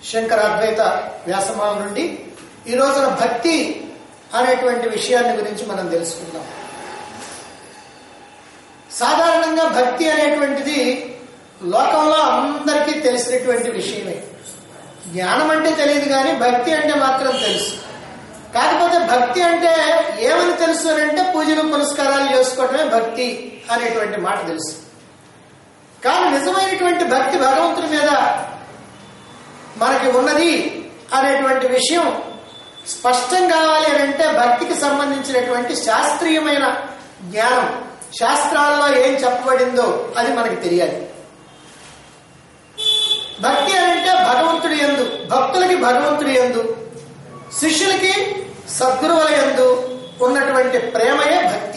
శంకర అద్వైత వ్యాసమాల నుండి ఈ రోజున భక్తి అనేటువంటి విషయాన్ని గురించి మనం తెలుసుకుందాం సాధారణంగా భక్తి అనేటువంటిది లోకంలో అందరికీ తెలిసినటువంటి విషయమే జ్ఞానం అంటే తెలియదు కానీ భక్తి అంటే మాత్రం తెలుసు కాకపోతే భక్తి అంటే ఏమని తెలుసు అని అంటే పూజలు పురస్కారాలు చేసుకోవటమే భక్తి అనేటువంటి మాట తెలుసు కానీ నిజమైనటువంటి భక్తి భగవంతుడి మీద మనకి ఉన్నది అనేటువంటి విషయం స్పష్టం కావాలి అని అంటే భక్తికి సంబంధించినటువంటి శాస్త్రీయమైన జ్ఞానం శాస్త్రాల్లో ఏం చెప్పబడిందో అది మనకి తెలియాలి భక్తి అని అంటే భగవంతుడి ఎందు భక్తులకి భగవంతుడి ఎందు శిష్యులకి సద్గురువుల ఎందు ఉన్నటువంటి ప్రేమయే భక్తి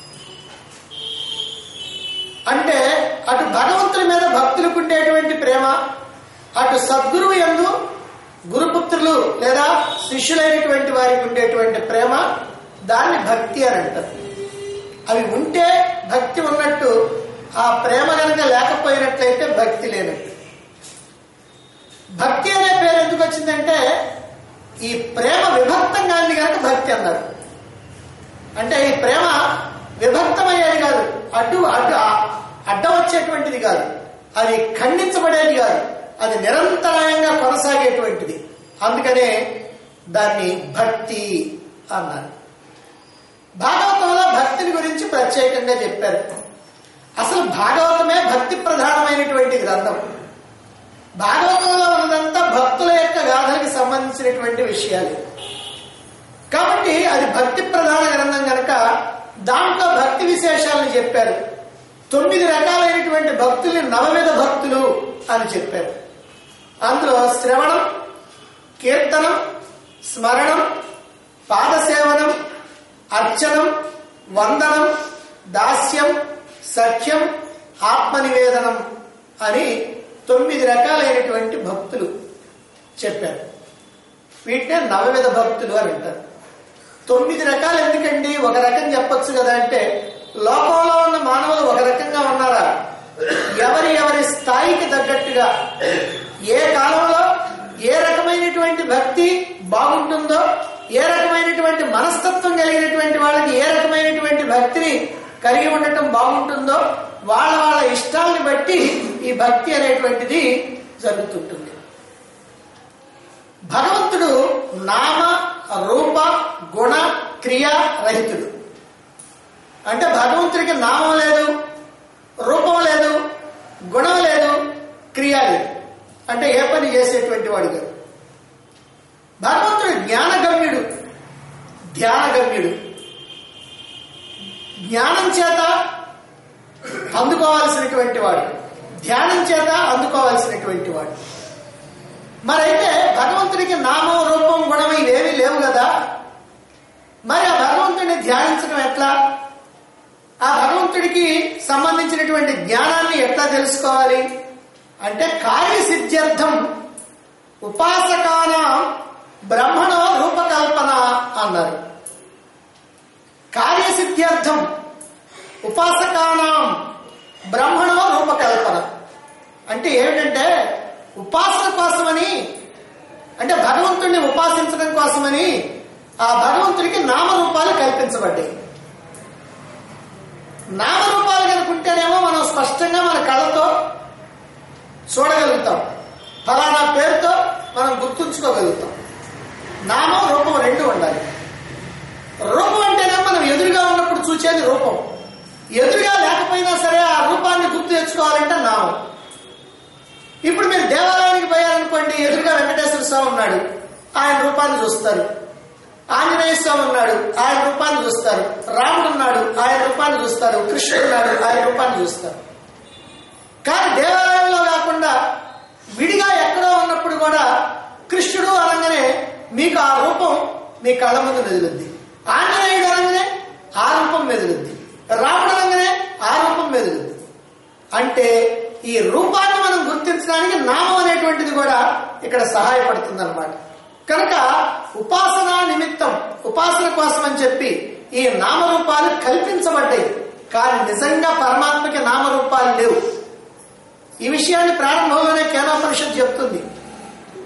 అంటే అటు భగవంతుడి మీద భక్తులకు ఉండేటువంటి ప్రేమ అటు సద్గురువు ఎందు గురుపుత్రులు లేదా శిష్యులైనటువంటి వారికి ఉండేటువంటి ప్రేమ దాన్ని భక్తి అని అంటారు అవి ఉంటే భక్తి ఉన్నట్టు ఆ ప్రేమ కనుక లేకపోయినట్లయితే భక్తి లేనట్టు భక్తి అనే పేరు ఎందుకు వచ్చిందంటే ఈ ప్రేమ విభక్తంగా ఉంది కనుక భక్తి అన్నారు అంటే ఈ ప్రేమ విభక్తమయ్యేది కాదు అడ్డు అడ్డు అడ్డం వచ్చేటువంటిది కాదు అది ఖండించబడేది కాదు అది నిరంతరాయంగా కొనసాగేటువంటిది అందుకనే దాన్ని భక్తి అన్నారు భాగవతంలో భక్తిని గురించి ప్రత్యేకంగా చెప్పారు అసలు భాగవతమే భక్తి ప్రధానమైనటువంటి గ్రంథం భాగవతంలో ఉన్నదంతా భక్తుల యొక్క గాథలకు సంబంధించినటువంటి విషయాలు కాబట్టి అది భక్తి ప్రధాన గ్రంథం కనుక దాంట్లో భక్తి విశేషాలను చెప్పారు తొమ్మిది రకాలైనటువంటి భక్తుల్ని నవవిధ భక్తులు అని చెప్పారు అందులో శ్రవణం కీర్తనం స్మరణం పాదసేవనం అర్చనం వందనం దాస్యం సఖ్యం ఆత్మనివేదనం అని తొమ్మిది రకాలైనటువంటి భక్తులు చెప్పారు వీటినే నవవిధ భక్తులు అని అంటారు తొమ్మిది రకాలు ఎందుకండి ఒక రకం చెప్పొచ్చు కదా అంటే లోకంలో ఉన్న మానవులు ఒక రకంగా ఉన్నారా ఎవరి ఎవరి స్థాయికి తగ్గట్టుగా ఏ కాలంలో ఏ రకమైనటువంటి భక్తి బాగుంటుందో ఏ రకమైనటువంటి మనస్తత్వం కలిగినటువంటి వాళ్ళకి ఏ రకమైనటువంటి భక్తిని కలిగి ఉండటం బాగుంటుందో వాళ్ళ వాళ్ళ ఇష్టాలని బట్టి ఈ భక్తి అనేటువంటిది జరుగుతుంటుంది భగవంతుడు నామ రూప గుణ క్రియ రహితుడు అంటే భగవంతుడికి నామం లేదు రూపం లేదు గుణం లేదు క్రియ లేదు అంటే ఏ పని చేసేటువంటి వాడు కాదు భగవంతుడు జ్ఞానగమ్యుడు ధ్యానగమ్యుడు జ్ఞానం చేత అందుకోవాల్సినటువంటి వాడు ధ్యానం చేత అందుకోవాల్సినటువంటి వాడు మరైతే భగవంతుడికి నామం రూపం గుణం ఇవేమీ లేవు కదా మరి ఆ భగవంతుడిని ధ్యానించడం ఎట్లా ఆ భగవంతుడికి సంబంధించినటువంటి జ్ఞానాన్ని ఎట్లా తెలుసుకోవాలి అంటే కార్యసిద్ధ్యర్థం ఉపాసకాన బ్రహ్మణో రూపకల్పన అన్నారు కార్యసిద్ధ్యర్థం ఉపాసకానాం బ్రహ్మణో రూపకల్పన అంటే ఏమిటంటే ఉపాసన కోసమని అంటే భగవంతుడిని ఉపాసించడం కోసమని ఆ భగవంతుడికి నామరూపాలు కల్పించబడ్డాయి నామరూపాలు కనుకుంటేనేమో మనం స్పష్టంగా మన కళ్ళతో చూడగలుగుతాం ఫలానా పేరుతో మనం గుర్తుంచుకోగలుగుతాం నామం రూపం రెండు ఉండాలి రూపం అంటేనే మనం ఎదురుగా ఉన్నప్పుడు చూసేది రూపం ఎదురుగా లేకపోయినా సరే ఆ రూపాన్ని గుర్తు తెచ్చుకోవాలంటే నామం ఇప్పుడు మీరు దేవాలయానికి పోయారనుకోండి ఎదురుగా వెంకటేశ్వర స్వామి ఉన్నాడు ఆయన రూపాన్ని చూస్తారు ఆంజనేయ స్వామి ఉన్నాడు ఆయన రూపాన్ని చూస్తారు రాముడు ఉన్నాడు ఆయన రూపాన్ని చూస్తారు కృష్ణుడు ఉన్నాడు ఆయన రూపాన్ని చూస్తారు కానీ దేవాలయంలో కాకుండా విడిగా ఎక్కడో ఉన్నప్పుడు కూడా కృష్ణుడు అనగానే మీకు ఆ రూపం మీ కళ్ళ ముందు మెదులుద్ది ఆంజనేయుడు అనగానే ఆ రూపం మెదులుద్ది రాముడు అనగానే ఆ రూపం మెదులుద్ది అంటే ఈ రూపాన్ని మనం గుర్తించడానికి నామం అనేటువంటిది కూడా ఇక్కడ సహాయపడుతుంది అనమాట కనుక ఉపాసన నిమిత్తం ఉపాసన కోసం అని చెప్పి ఈ నామరూపాలు కల్పించబడ్డాయి కానీ నిజంగా పరమాత్మకి నామరూపాలు లేవు ఈ విషయాన్ని ప్రారంభంలోనే కేనోపనిషత్ చెప్తుంది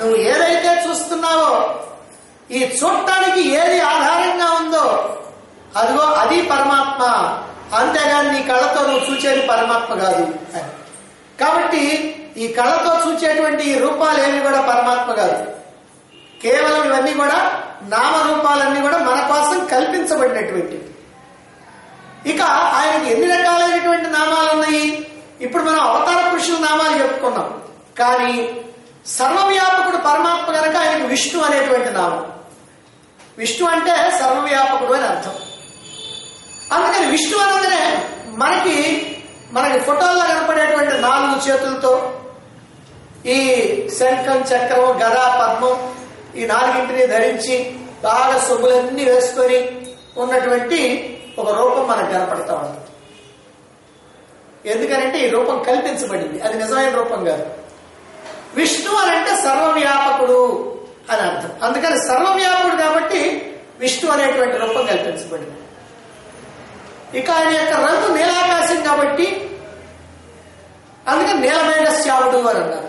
నువ్వు ఏదైతే చూస్తున్నావో ఈ చూడటానికి ఏది ఆధారంగా ఉందో అదిగో అది పరమాత్మ అంతేగాని నీ కళ్ళతో నువ్వు చూచేది పరమాత్మ కాదు అని కాబట్టి ఈ కళ్ళతో చూచేటువంటి ఈ రూపాలు ఏవి కూడా పరమాత్మ కాదు కేవలం ఇవన్నీ కూడా నామరూపాలన్నీ కూడా మన కోసం కల్పించబడినటువంటివి ఇక ఆయనకి ఎన్ని రకాలైనటువంటి నామాలు ఉన్నాయి ఇప్పుడు మనం అవతార పురుషుల నామాలు చెప్పుకున్నాం కానీ సర్వవ్యాపకుడు పరమాత్మ కనుక ఆయనకి విష్ణు అనేటువంటి నామం విష్ణు అంటే సర్వవ్యాపకుడు అని అర్థం అందుకని విష్ణు అనగానే మనకి మనకి ఫోటోల్లో కనపడేటువంటి నాలుగు చేతులతో ఈ శంఖం చక్రం గద పద్మం ఈ నాలుగింటిని ధరించి బాగా సొమ్ములన్నీ వేసుకొని ఉన్నటువంటి ఒక రూపం మనకు కనపడతా ఉంది ఎందుకనంటే ఈ రూపం కల్పించబడింది అది నిజమైన రూపం కాదు విష్ణు అని అంటే సర్వవ్యాపకుడు అని అర్థం అందుకని సర్వవ్యాపకుడు కాబట్టి విష్ణు అనేటువంటి రూపం కల్పించబడింది ఇక ఆయన యొక్క రంగు నీలాకాశం కాబట్టి అందుకని నీలమేఘ శ్యాముడు అని అన్నారు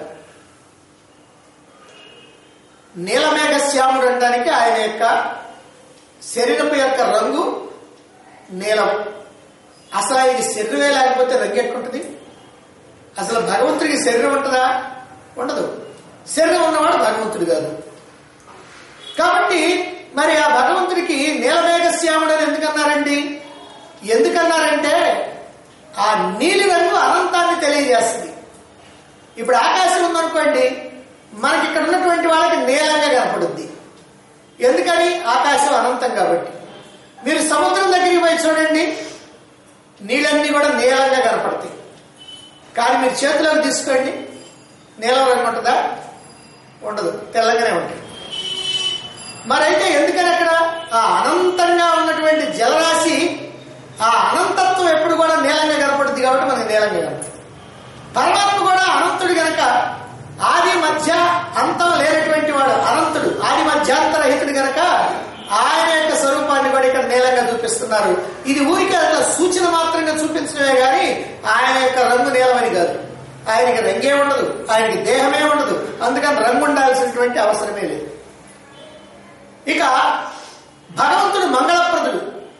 నీలమేఘ శ్యాముడు అనడానికి ఆయన యొక్క శరీరపు యొక్క రంగు నీలం అసలు ఆయనకి శరీరమే లేకపోతే రంగు ఎట్టుంటుంది అసలు భగవంతుడికి శరీరం ఉంటుందా ఉండదు శరీరం ఉన్నవాడు భగవంతుడు కాదు కాబట్టి మరి ఆ భగవంతుడికి నీలమేఘ శ్యాముడు అని ఎందుకన్నారండి ఎందుకన్నారంటే ఆ నీలి రంగు అనంతాన్ని తెలియజేస్తుంది ఇప్పుడు ఆకాశం ఉందనుకోండి మనకి ఇక్కడ ఉన్నటువంటి వాళ్ళకి నీలంగా కనపడుద్ది ఎందుకని ఆకాశం అనంతం కాబట్టి మీరు సముద్రం దగ్గరికి పోయి చూడండి నీళ్ళన్నీ కూడా నీలంగా కనపడతాయి కానీ మీరు చేతిలోకి తీసుకోండి నీలం రంగు ఉంటుందా ఉండదు తెల్లగానే ఉంటుంది మరైతే ఎందుకని అక్కడ ఆ అనంతంగా ఉన్నటువంటి జలరాశి ఆ అనంతత్వం ఎప్పుడు కూడా నీలంగా కనపడుతుంది కాబట్టి మనకి నీలంగా కనపడుతుంది పరమాత్మ కూడా అనంతుడు గనక ఆది మధ్య అంతం లేనటువంటి వాడు అనంతుడు ఆది మధ్యాంతరహితుడు గనక ఆయన యొక్క స్వరూపాన్ని కూడా ఇక్కడ నీలంగా చూపిస్తున్నారు ఇది ఊరికే అట్లా సూచన మాత్రంగా చూపించడమే గాని ఆయన యొక్క రంగు నీలమని కాదు ఆయనకి రంగే ఉండదు ఆయనకి దేహమే ఉండదు అందుకని రంగు ఉండాల్సినటువంటి అవసరమే లేదు ఇక భగవంతుడు మంగళప్రదుడు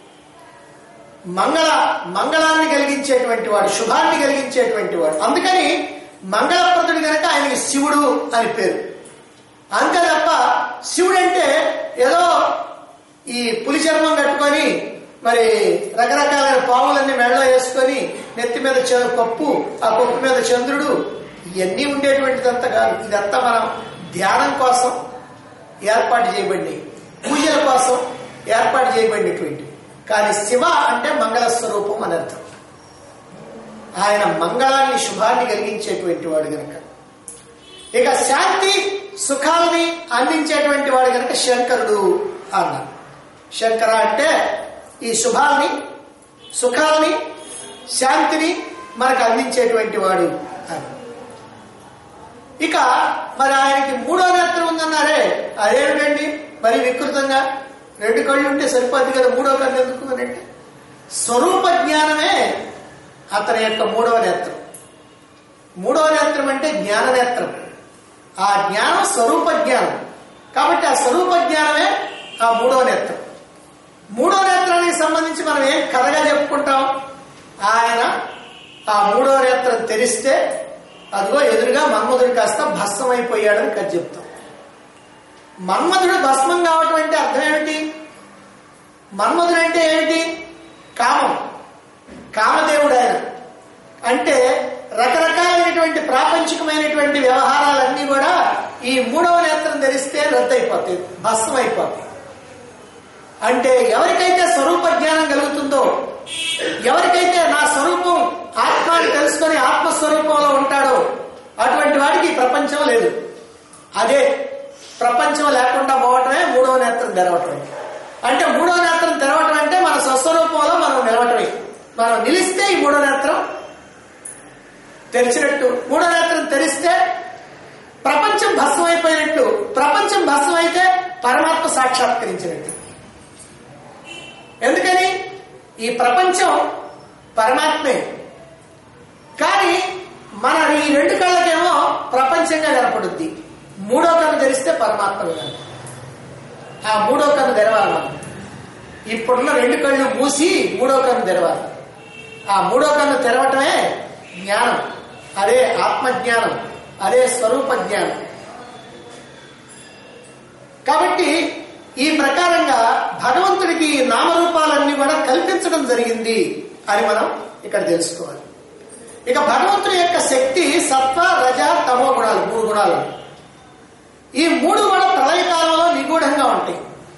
మంగళ మంగళాన్ని కలిగించేటువంటి వాడు శుభాన్ని కలిగించేటువంటి వాడు అందుకని మంగళప్రదుడు గనక ఆయనకి శివుడు అని పేరు అంతే తప్ప శివుడు అంటే ఏదో ఈ పులి చర్మం కట్టుకొని మరి రకరకాలైన పాములన్నీ మెడలో వేసుకొని నెత్తి మీద చ- పప్పు ఆ పప్పు మీద చంద్రుడు ఇవన్నీ ఉండేటువంటిదంతా కాదు ఇదంతా మనం ధ్యానం కోసం ఏర్పాటు చేయబడి పూజల కోసం ఏర్పాటు చేయబడినటువంటి కానీ శివ అంటే మంగళ స్వరూపం అని అర్థం ఆయన మంగళాన్ని శుభాన్ని కలిగించేటువంటి వాడు గనక ఇక శాంతి సుఖాలని అందించేటువంటి వాడు గనక శంకరుడు అన్నారు శంకర అంటే ఈ శుభాల్ని సుఖాలని శాంతిని మనకు అందించేటువంటి వాడు అని ఇక మరి ఆయనకి మూడో నేత్రం ఉందన్నారే అదేమిటండి మరి వికృతంగా రెండు కళ్ళు ఉంటే సరిపోద్ది కదా మూడో కన్ను ఎందుకు అని అంటే స్వరూప జ్ఞానమే అతని యొక్క మూడవ నేత్రం మూడవ నేత్రం అంటే జ్ఞాన నేత్రం ఆ జ్ఞానం స్వరూప జ్ఞానం కాబట్టి ఆ స్వరూప జ్ఞానమే ఆ మూడవ నేత్రం మూడో నేత్రానికి సంబంధించి మనం ఏం కథగా చెప్పుకుంటాం ఆయన ఆ మూడో నేత్రం తెరిస్తే అదిగో ఎదురుగా మన్మధుడు కాస్త భస్మం అయిపోయాడని కథ చెప్తాం మన్మధుడు భస్మం కావటం అంటే అర్థం ఏమిటి మన్మధుడు అంటే ఏమిటి కామం కామదేవుడు ఆయన అంటే రకరకాలైనటువంటి ప్రాపంచికమైనటువంటి వ్యవహారాలన్నీ కూడా ఈ మూడవ నేత్రం ధరిస్తే రద్దయిపోతాయి భస్మం అయిపోతాయి అంటే ఎవరికైతే స్వరూప జ్ఞానం కలుగుతుందో ఎవరికైతే నా స్వరూపం ఆత్మాన్ని తెలుసుకొని ఆత్మస్వరూపంలో ఉంటాడో అటువంటి వాడికి ఈ ప్రపంచం లేదు అదే ప్రపంచం లేకుండా పోవటమే మూడవ నేత్రం తెరవటమే అంటే మూడవ నేత్రం తెరవటం అంటే మన స్వస్వరూపంలో మనం నిలవటమే మనం నిలిస్తే ఈ మూడో నేత్రం తెరిచినట్టు మూడో నేత్రం తెరిస్తే ప్రపంచం భస్మం అయిపోయినట్టు ప్రపంచం భస్మం అయితే పరమాత్మ సాక్షాత్కరించినట్టు ఎందుకని ఈ ప్రపంచం పరమాత్మే కానీ మన ఈ రెండు కళ్ళకేమో ప్రపంచంగా కనపడుద్ది మూడో కన్ను తెరిస్తే పరమాత్మ వినాలి ఆ మూడో కన్ను తెరవాలి మనం ఇప్పుడున్న రెండు కళ్ళు మూసి మూడో కన్ను తెరవాలి ఆ మూడో కన్ను తెరవటమే జ్ఞానం అదే ఆత్మజ్ఞానం అదే స్వరూప జ్ఞానం కాబట్టి ఈ ప్రకారంగా భగవంతుడికి ఈ నామరూపాలన్నీ కూడా కల్పించడం జరిగింది అని మనం ఇక్కడ తెలుసుకోవాలి ఇక భగవంతుడి యొక్క శక్తి సత్వ రజ తమో గుణాలు మూడు గుణాలు ఈ మూడు కూడా ప్రళయకాలంలో నిగూఢంగా ఉంటాయి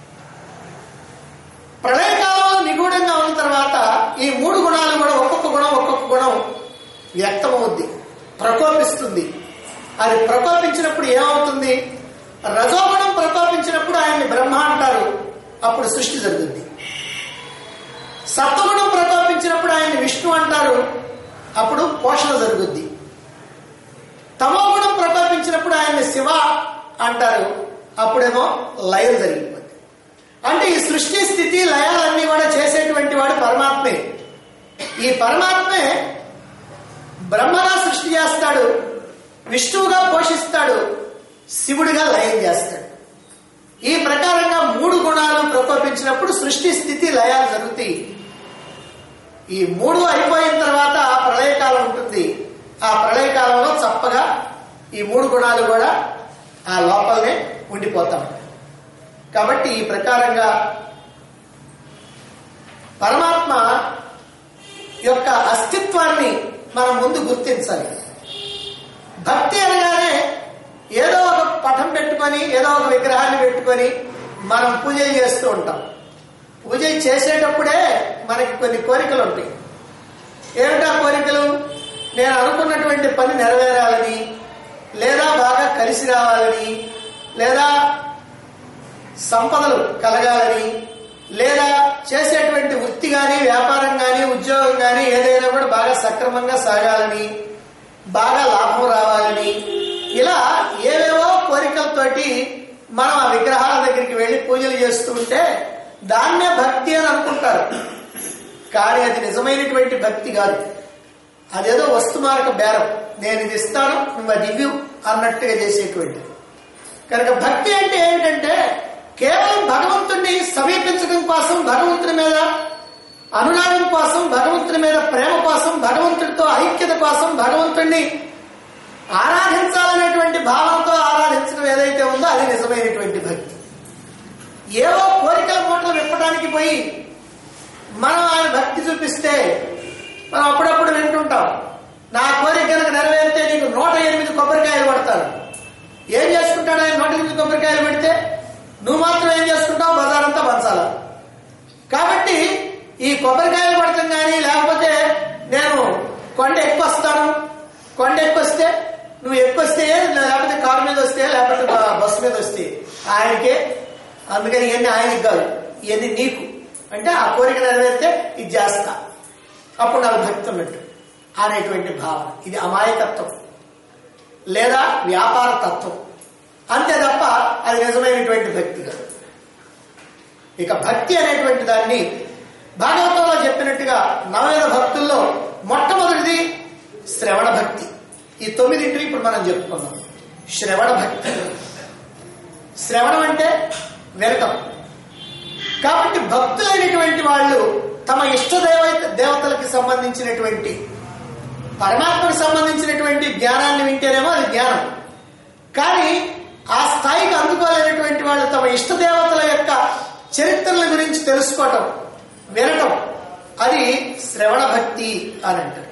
ప్రళయకాలంలో నిగూఢంగా ఉన్న తర్వాత ఈ మూడు గుణాలు కూడా ఒక్కొక్క గుణం ఒక్కొక్క గుణం వ్యక్తమవుద్ది ప్రకోపిస్తుంది అది ప్రకోపించినప్పుడు ఏమవుతుంది రజోగుణం ప్రకోపించినప్పుడు ఆయన్ని బ్రహ్మ అంటారు అప్పుడు సృష్టి జరుగుద్ది సత్వగుణం ప్రకోపించినప్పుడు ఆయన్ని విష్ణు అంటారు అప్పుడు పోషణ జరుగుద్ది తమోగుణం ప్రకోపించినప్పుడు ఆయన్ని శివ అంటారు అప్పుడేమో లయం జరిగిపోద్ది అంటే ఈ సృష్టి స్థితి లయాలన్నీ కూడా చేసేటువంటి వాడు పరమాత్మే ఈ పరమాత్మే బ్రహ్మగా సృష్టి చేస్తాడు విష్ణువుగా పోషిస్తాడు శివుడిగా లయం చేస్తాడు ఈ ప్రకారంగా మూడు గుణాలు ప్రకోపించినప్పుడు సృష్టి స్థితి లయాలు జరుగుతాయి ఈ మూడు అయిపోయిన తర్వాత ఆ ప్రళయకాలం ఉంటుంది ఆ ప్రళయకాలంలో చప్పగా ఈ మూడు గుణాలు కూడా ఆ లోపలనే ఉండిపోతాం కాబట్టి ఈ ప్రకారంగా పరమాత్మ యొక్క అస్తిత్వాన్ని మనం ముందు గుర్తించాలి భక్తి అనగానే ఏదో ఒక పటం పెట్టుకొని ఏదో ఒక విగ్రహాన్ని పెట్టుకొని మనం పూజలు చేస్తూ ఉంటాం పూజ చేసేటప్పుడే మనకి కొన్ని కోరికలు ఉంటాయి ఏమిటా కోరికలు నేను అనుకున్నటువంటి పని నెరవేరాలని లేదా బాగా కలిసి రావాలని లేదా సంపదలు కలగాలని లేదా చేసేటువంటి వృత్తి కానీ వ్యాపారం కానీ ఉద్యోగం కానీ ఏదైనా కూడా బాగా సక్రమంగా సాగాలని బాగా లాభం రావాలని ఇలా ఏవేవో కోరికలతోటి మనం ఆ విగ్రహాల దగ్గరికి వెళ్ళి పూజలు చేస్తూ ఉంటే దాన్నే భక్తి అని అనుకుంటారు కానీ అది నిజమైనటువంటి భక్తి కాదు అదేదో వస్తుమారక బేరం నేను ఇది ఇస్తాను నువ్వు అది ఇవ్వు అన్నట్టుగా చేసేటువంటి కనుక భక్తి అంటే ఏమిటంటే కేవలం భగవంతుణ్ణి సమీపించడం కోసం భగవంతుని మీద అనురాగం కోసం భగవంతుని మీద ప్రేమ కోసం భగవంతుడితో ఐక్యత కోసం భగవంతుణ్ణి ఆరాధించాలనేటువంటి భావంతో ఆరాధించడం ఏదైతే ఉందో అది నిజమైనటువంటి భక్తి ఏవో కోరికల మూటలు విప్పడానికి పోయి మనం ఆయన భక్తి చూపిస్తే మనం అప్పుడప్పుడు వింటుంటాం నా కోరిక కనుక నెరవేరితే నీకు నూట ఎనిమిది కొబ్బరికాయలు పడతారు ఏం చేసుకుంటాడు ఆయన నూట ఎనిమిది కొబ్బరికాయలు పెడితే నువ్వు మాత్రం ఏం చేసుకుంటావు బజారంతా పంచాల కాబట్టి ఈ కొబ్బరికాయలు పడతాం కానీ లేకపోతే నేను కొండ ఎక్కువ వస్తాను కొండ ఎక్కువ వస్తే నువ్వు ఎక్కువ వస్తే లేకపోతే కారు మీద వస్తే లేకపోతే బ- బస్సు మీద వస్తే ఆయనకే అందుకని ఇవన్నీ ఆయనకి కాదు ఇవన్నీ నీకు అంటే ఆ కోరిక నెరవేరితే ఇది చేస్తా అప్పుడు నాకు భక్తి ఉన్నట్టు అనేటువంటి భావన ఇది అమాయకత్వం లేదా వ్యాపార తత్వం అంతే తప్ప అది నిజమైనటువంటి భక్తి కాదు ఇక భక్తి అనేటువంటి దాన్ని భాగవతంలో చెప్పినట్టుగా నవవేద భక్తుల్లో మొట్టమొదటిది శ్రవణ భక్తి ఈ తొమ్మిదింటిని ఇప్పుడు మనం చెప్పుకున్నాం శ్రవణ భక్తి శ్రవణం అంటే వినటం కాబట్టి భక్తులైనటువంటి వాళ్ళు తమ ఇష్ట దేవ దేవతలకు సంబంధించినటువంటి పరమాత్మకు సంబంధించినటువంటి జ్ఞానాన్ని వింటేనేమో అది జ్ఞానం కానీ ఆ స్థాయికి అందుకోలేనటువంటి వాళ్ళు తమ ఇష్ట దేవతల యొక్క చరిత్రల గురించి తెలుసుకోవటం వినటం అది శ్రవణ భక్తి అని అంటారు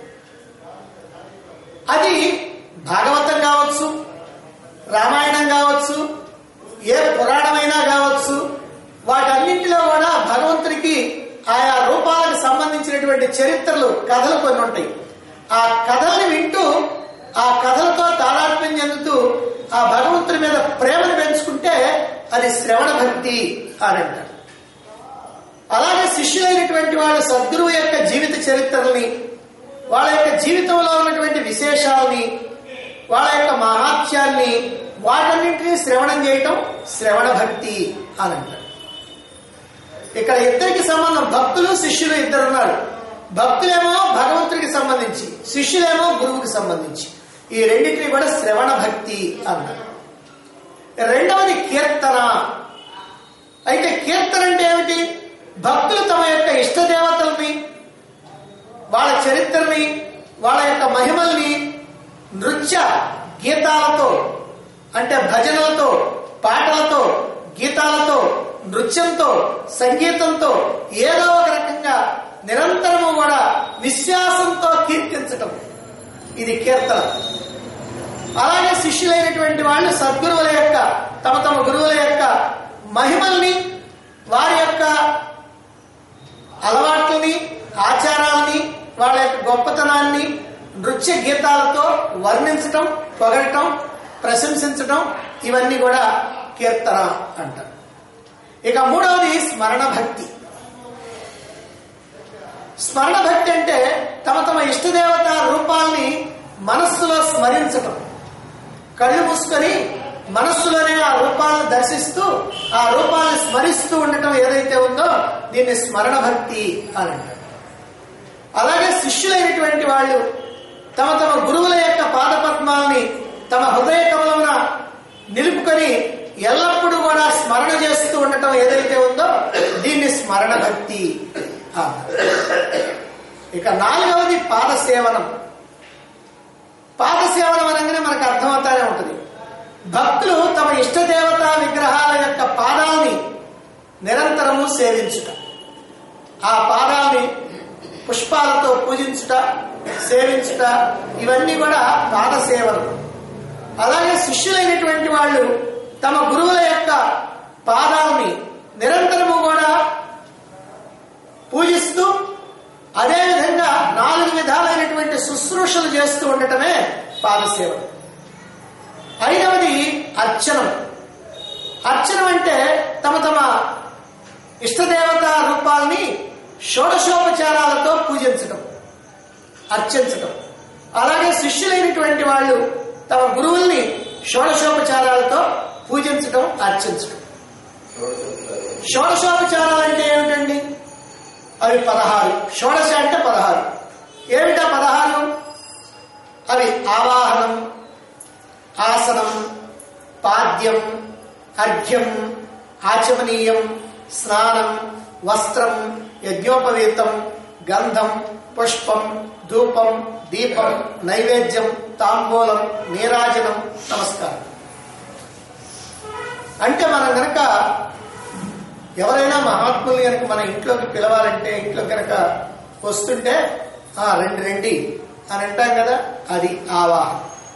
అది భాగవతం కావచ్చు రామాయణం కావచ్చు ఏ పురాణమైనా కావచ్చు వాటన్నింటిలో కూడా భగవంతుడికి ఆయా రూపాలకు సంబంధించినటువంటి చరిత్రలు కథలు కొన్ని ఉంటాయి ఆ కథల్ని వింటూ ఆ కథలతో తాదాత్మ్యం చెందుతూ ఆ భగవంతుడి మీద ప్రేమను పెంచుకుంటే అది శ్రవణ భక్తి అని అంటారు అలాగే శిష్యులైనటువంటి వాళ్ళ సద్గురువు యొక్క జీవిత చరిత్రల్ని వాళ్ళ యొక్క జీవితంలో ఉన్నటువంటి విశేషాలని వాళ్ళ యొక్క మహాత్యాన్ని వాటన్నింటినీ శ్రవణం చేయటం శ్రవణ భక్తి అని అంటారు ఇక్కడ ఇద్దరికి సంబంధం భక్తులు శిష్యులు ఇద్దరు ఉన్నారు భక్తులేమో భగవంతుడికి సంబంధించి శిష్యులేమో గురువుకి సంబంధించి ఈ రెండింటిని కూడా శ్రవణ భక్తి అన్నారు రెండవది కీర్తన అయితే కీర్తన అంటే ఏమిటి భక్తులు తమ యొక్క ఇష్ట దేవతల్ని వాళ్ళ చరిత్రని వాళ్ళ యొక్క మహిమల్ని నృత్య గీతాలతో అంటే భజనలతో పాటలతో గీతాలతో నృత్యంతో సంగీతంతో ఏదో ఒక రకంగా నిరంతరము కూడా విశ్వాసంతో కీర్తించటం ఇది కీర్తన అలాగే శిష్యులైనటువంటి వాళ్ళు సద్గురువుల యొక్క తమ తమ గురువుల యొక్క మహిమల్ని వారి యొక్క అలవాట్లని ఆచారాల్ని వాళ్ళ యొక్క గొప్పతనాన్ని నృత్య గీతాలతో వర్ణించటం పొగడటం ప్రశంసించటం ఇవన్నీ కూడా కీర్తన అంటారు ఇక మూడవది స్మరణ భక్తి స్మరణ భక్తి అంటే తమ తమ ఇష్టదేవత రూపాల్ని మనస్సులో స్మరించటం కళ్ళు మూసుకొని మనస్సులోనే ఆ రూపాలను దర్శిస్తూ ఆ రూపాలను స్మరిస్తూ ఉండటం ఏదైతే ఉందో దీన్ని స్మరణ భక్తి అని అంటారు అలాగే శిష్యులైనటువంటి వాళ్ళు తమ తమ గురువుల యొక్క పాదపద్మాల్ని తమ హృదయ కమలమున నిలుపుకొని ఎల్లప్పుడూ కూడా స్మరణ చేస్తూ ఉండటం ఏదైతే ఉందో దీన్ని స్మరణ భక్తి అన్నారు. ఇక నాలుగవది పాద సేవనం పాద సేవనం అనగానే మనకు అర్థమవుతానే ఉంటుంది భక్తులు తమ ఇష్ట దేవతా విగ్రహాల యొక్క పాదాలని నిరంతరము సేవించుట ఆ పాదాలని పుష్పాలతో పూజించుట సేవించుట ఇవన్నీ కూడా పాద సేవలు అలాగే శిష్యులైనటువంటి వాళ్ళు తమ గురువుల యొక్క పాదాలని నిరంతరము కూడా పూజిస్తూ అదేవిధంగా నాలుగు విధాలైనటువంటి శుశ్రూషలు చేస్తూ ఉండటమే పాదసేవ ఐదవది అర్చనం అర్చనం అంటే తమ తమ ఇష్టదేవత రూపాల్ని షోడశోపచారాలతో పూజించటం అర్చించటం అలాగే శిష్యులైనటువంటి వాళ్ళు తమ గురువుల్ని షోడశోపచారాలతో పూజించటం అర్చించటం షోడశోపచారాలు అంటే ఏమిటండి అవి పదహారు షోడశ అంటే పదహారు ఏమిటా పదహారు అవి ఆవాహనం ఆసనం పాద్యం అర్ఘ్యం ఆచమనీయం స్నానం వస్త్రం యజ్ఞోపవీతం గంధం పుష్పం ధూపం దీపం నైవేద్యం తాంబూలం నీరాజనం నమస్కారం అంటే మనం గనక ఎవరైనా మహాత్ములు కనుక మన ఇంట్లోకి పిలవాలంటే ఇంట్లో కనుక వస్తుంటే ఆ రండి రండి అని అంటాం కదా అది ఆవాహన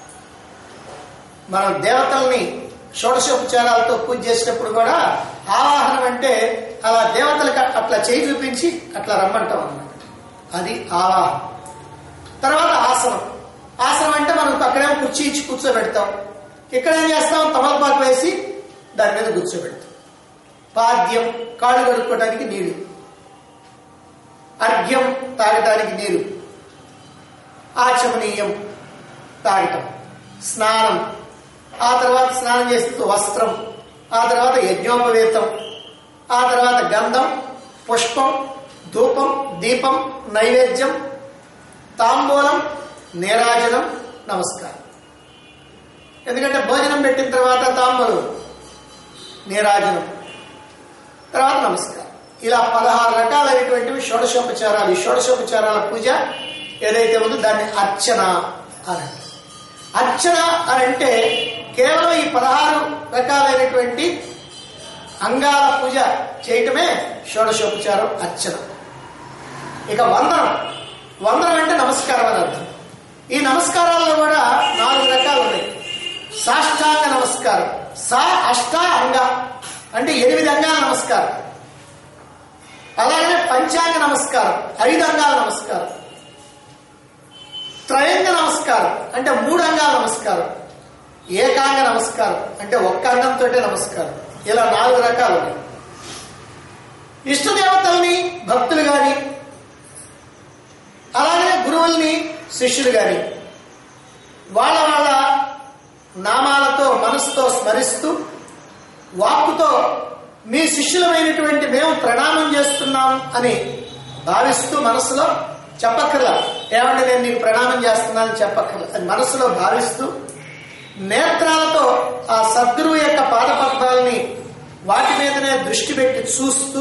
మనం దేవతల్ని షోడశోపచారాలతో పూజ చేసేటప్పుడు కూడా ఆవాహనం అంటే అలా దేవతలకు అట్లా చేయి చూపించి అట్లా రమ్మంటాం అన్నమాట అది ఆవాహనం తర్వాత ఆసనం ఆసనం అంటే మనం అక్కడేమో కుర్చీ ఇచ్చి కూర్చోబెడతాం ఇక్కడ ఏం చేస్తాం తమలపాకు వేసి దాని మీద కూర్చోబెడతాం పాద్యం కాళ్ళు కడుక్కోవడానికి నీళ్లు అర్ఘ్యం తాగటానికి నీరు ఆచమనీయం తాగటం స్నానం ఆ తర్వాత స్నానం చేస్తూ వస్త్రం ఆ తర్వాత యజ్ఞోపవేతం ఆ తర్వాత గంధం పుష్పం ధూపం దీపం నైవేద్యం తాంబూలం నీరాజనం నమస్కారం ఎందుకంటే భోజనం పెట్టిన తర్వాత తాంబూలం నీరాజనం తర్వాత నమస్కారం ఇలా పదహారు రకాలైనటువంటివి షోడశోపచారాలు ఈ షోడశోపచారాల పూజ ఏదైతే ఉందో దాన్ని అర్చన అని అంటారు. అర్చన అని అంటే కేవలం ఈ పదహారు రకాలైనటువంటి అంగాల పూజ చేయటమే షోడశోపచారం అర్చన ఇక వందనం వందనం అంటే నమస్కారం అని అర్థం ఈ నమస్కారాల్లో కూడా నాలుగు రకాలు ఉన్నాయి సాష్టాంగ నమస్కారం సా అష్ట అంగ అంటే ఎనిమిది అంగాల నమస్కారం అలాగనే పంచాంగ నమస్కారం ఐదు అంగాల నమస్కారం త్రయంగ నమస్కారం అంటే మూడు అంగాల నమస్కారం ఏకాంగ నమస్కారం అంటే ఒక్క అంగంతో నమస్కారం ఇలా నాలుగు రకాలు ఉన్నాయి ఇష్టదేవతల్ని భక్తులు గాని అలాగే గురువుల్ని శిష్యులు గాని వాళ్ళ వాళ్ళ నామాలతో మనసుతో స్మరిస్తూ వాక్కుతో మీ శిష్యులమైనటువంటి మేము ప్రణామం చేస్తున్నాం అని భావిస్తూ మనసులో చెప్పక్కర్లా ఏమంటే నేను నీకు ప్రణామం చేస్తున్నానని చెప్పక్కర్లా అది మనసులో భావిస్తూ నేత్రాలతో ఆ సద్గురువు యొక్క యొక్క పాదపద్మాలని వాటి మీదనే దృష్టి పెట్టి చూస్తూ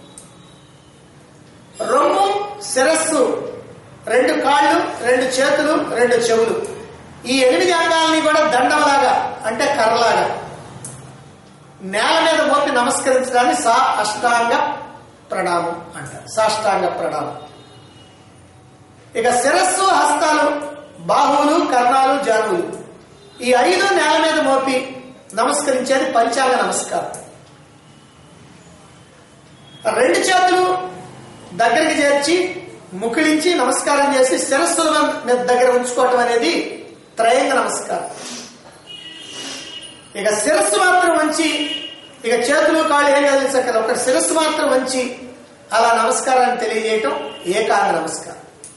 రొమ్ము శిరస్సు రెండు కాళ్ళు రెండు చేతులు రెండు చెవులు ఈ ఎనిమిది అంగాల్ని కూడా దండంలాగా అంటే కర్రలాగా నేల మీద మోపి నమస్కరించడాన్ని సా అష్టాంగ ప్రణామం అంటారు సాష్టాంగ ప్రణామం ఇక శిరస్సు హస్తాలు బాహువులు కర్ణాలు జానువులు ఈ ఐదు నేల మీద మోపి నమస్కరించేది పంచాంగ నమస్కారం రెండు చేతులు దగ్గరికి చేర్చి ముకిలించి నమస్కారం చేసి శిరస్సుల మీద దగ్గర ఉంచుకోవటం అనేది త్రయంగ నమస్కారం ఇక శిరస్సు మాత్రం వంచి ఇక చేతులు కాళ్ళు ఏం కదిలించక్కల ఒక శిరస్సు మాత్రం వంచి అలా నమస్కారాన్ని తెలియజేయటం ఏకాంగ నమస్కారం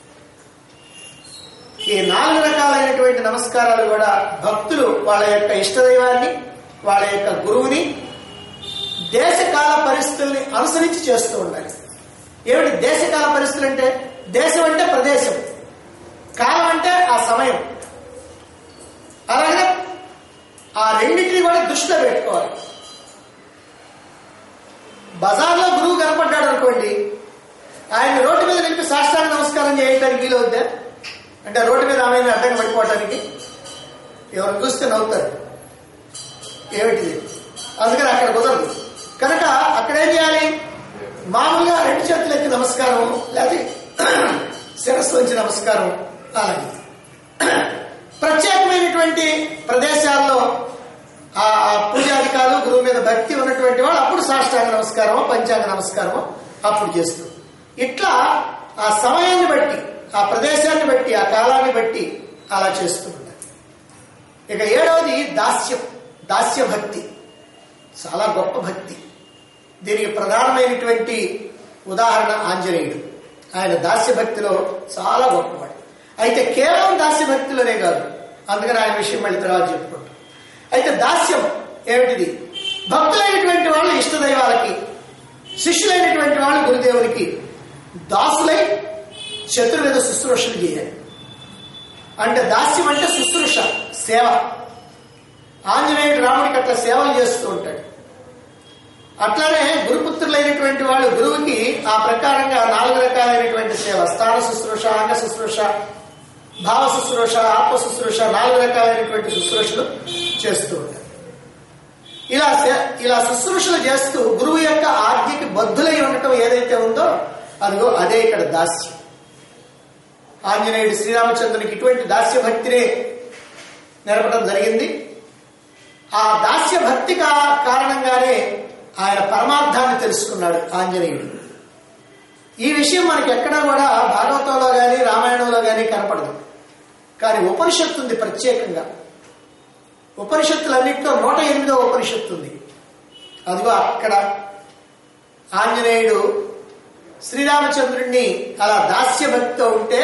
ఈ నాలుగు రకాలైనటువంటి నమస్కారాలు కూడా భక్తులు వాళ్ళ యొక్క ఇష్టదైవాన్ని వాళ్ళ యొక్క గురువుని దేశకాల పరిస్థితుల్ని అనుసరించి చేస్తూ ఉండాలి ఏమిటి దేశకాల పరిస్థితులు అంటే దేశం అంటే ప్రదేశం కాలం అంటే ఆ సమయం అలాగే ఆ రెండింటిని కూడా దృష్టిలో పెట్టుకోవాలి బజార్లో గురువు కనపడ్డాడు అనుకోండి ఆయన రోడ్డు మీద నిలిపి సాష్టాంగ నమస్కారం చేయడానికి వీలవుద్దా అంటే రోడ్డు మీద ఆమె అడ్డంగా పడిపోవటానికి ఎవరు చూస్తే నవ్వుతారు ఏమిటిది అందుకని అక్కడ కుదరదు కనుక అక్కడ ఏం చేయాలి మామూలుగా రెండు చేతులెత్తి నమస్కారం లేకపోతే శిరస్సు వచ్చి నమస్కారం అలాగే ప్రత్యేకమైనటువంటి ప్రదేశాల్లో ఆ పూజాధికారులు గురువు మీద భక్తి ఉన్నటువంటి వాళ్ళు అప్పుడు సాష్టాంగ నమస్కారమో పంచాంగ నమస్కారమో అప్పుడు చేస్తారు ఇట్లా ఆ సమయాన్ని బట్టి ఆ ప్రదేశాన్ని బట్టి ఆ కాలాన్ని బట్టి అలా చేస్తూ ఉంటారు ఇక ఏడవది దాస్యం దాస్య భక్తి చాలా గొప్ప భక్తి దీనికి ప్రధానమైనటువంటి ఉదాహరణ ఆంజనేయుడు ఆయన దాస్య భక్తిలో చాలా గొప్పవాడు అయితే కేవలం దాస్య భక్తిలోనే కాదు అందుకని ఆయన విషయం మళ్ళీ తర్వాత చెప్పుకుంటాం అయితే దాస్యం ఏమిటిది భక్తులైనటువంటి వాళ్ళు ఇష్టదైవాలకి శిష్యులైనటువంటి వాళ్ళు గురుదేవునికి దాసులై చతుర్వేద శుశ్రూషలు చేయాలి అంటే దాస్యం అంటే శుశ్రూష సేవ ఆంజనేయుడు రాముడికి అట్లా సేవలు చేస్తూ ఉంటాడు అట్లానే గురుపుత్రులైనటువంటి వాళ్ళు గురువుకి ఆ ప్రకారంగా నాలుగు రకాలైనటువంటి సేవ స్థాన శుశ్రూష అంగ శుశ్రూష భావ శుశ్రూష ఆత్మ శుశ్రూష నాలుగు రకాలైనటువంటి శుశ్రూషలు చేస్తూ ఉంటారు ఇలా ఇలా శుశ్రూషలు చేస్తూ గురువు యొక్క ఆజ్ఞకి బద్ధులై ఉండటం ఏదైతే ఉందో అదిగో అదే ఇక్కడ దాస్యం ఆంజనేయుడు శ్రీరామచంద్రునికి ఇటువంటి దాస్య భక్తినే నెరపడం జరిగింది ఆ దాస్య భక్తి కారణంగానే ఆయన పరమార్థాన్ని తెలుసుకున్నాడు ఆంజనేయుడు ఈ విషయం మనకి ఎక్కడా కూడా భాగవతంలో కానీ రామాయణంలో కానీ కనపడదు కానీ ఉపనిషత్తు ఉంది ప్రత్యేకంగా ఉపనిషత్తులన్నింటిలో నూట ఎనిమిదో ఉపనిషత్తు ఉంది అదిగో అక్కడ ఆంజనేయుడు శ్రీరామచంద్రుణ్ణి అలా దాస్య భక్తితో ఉంటే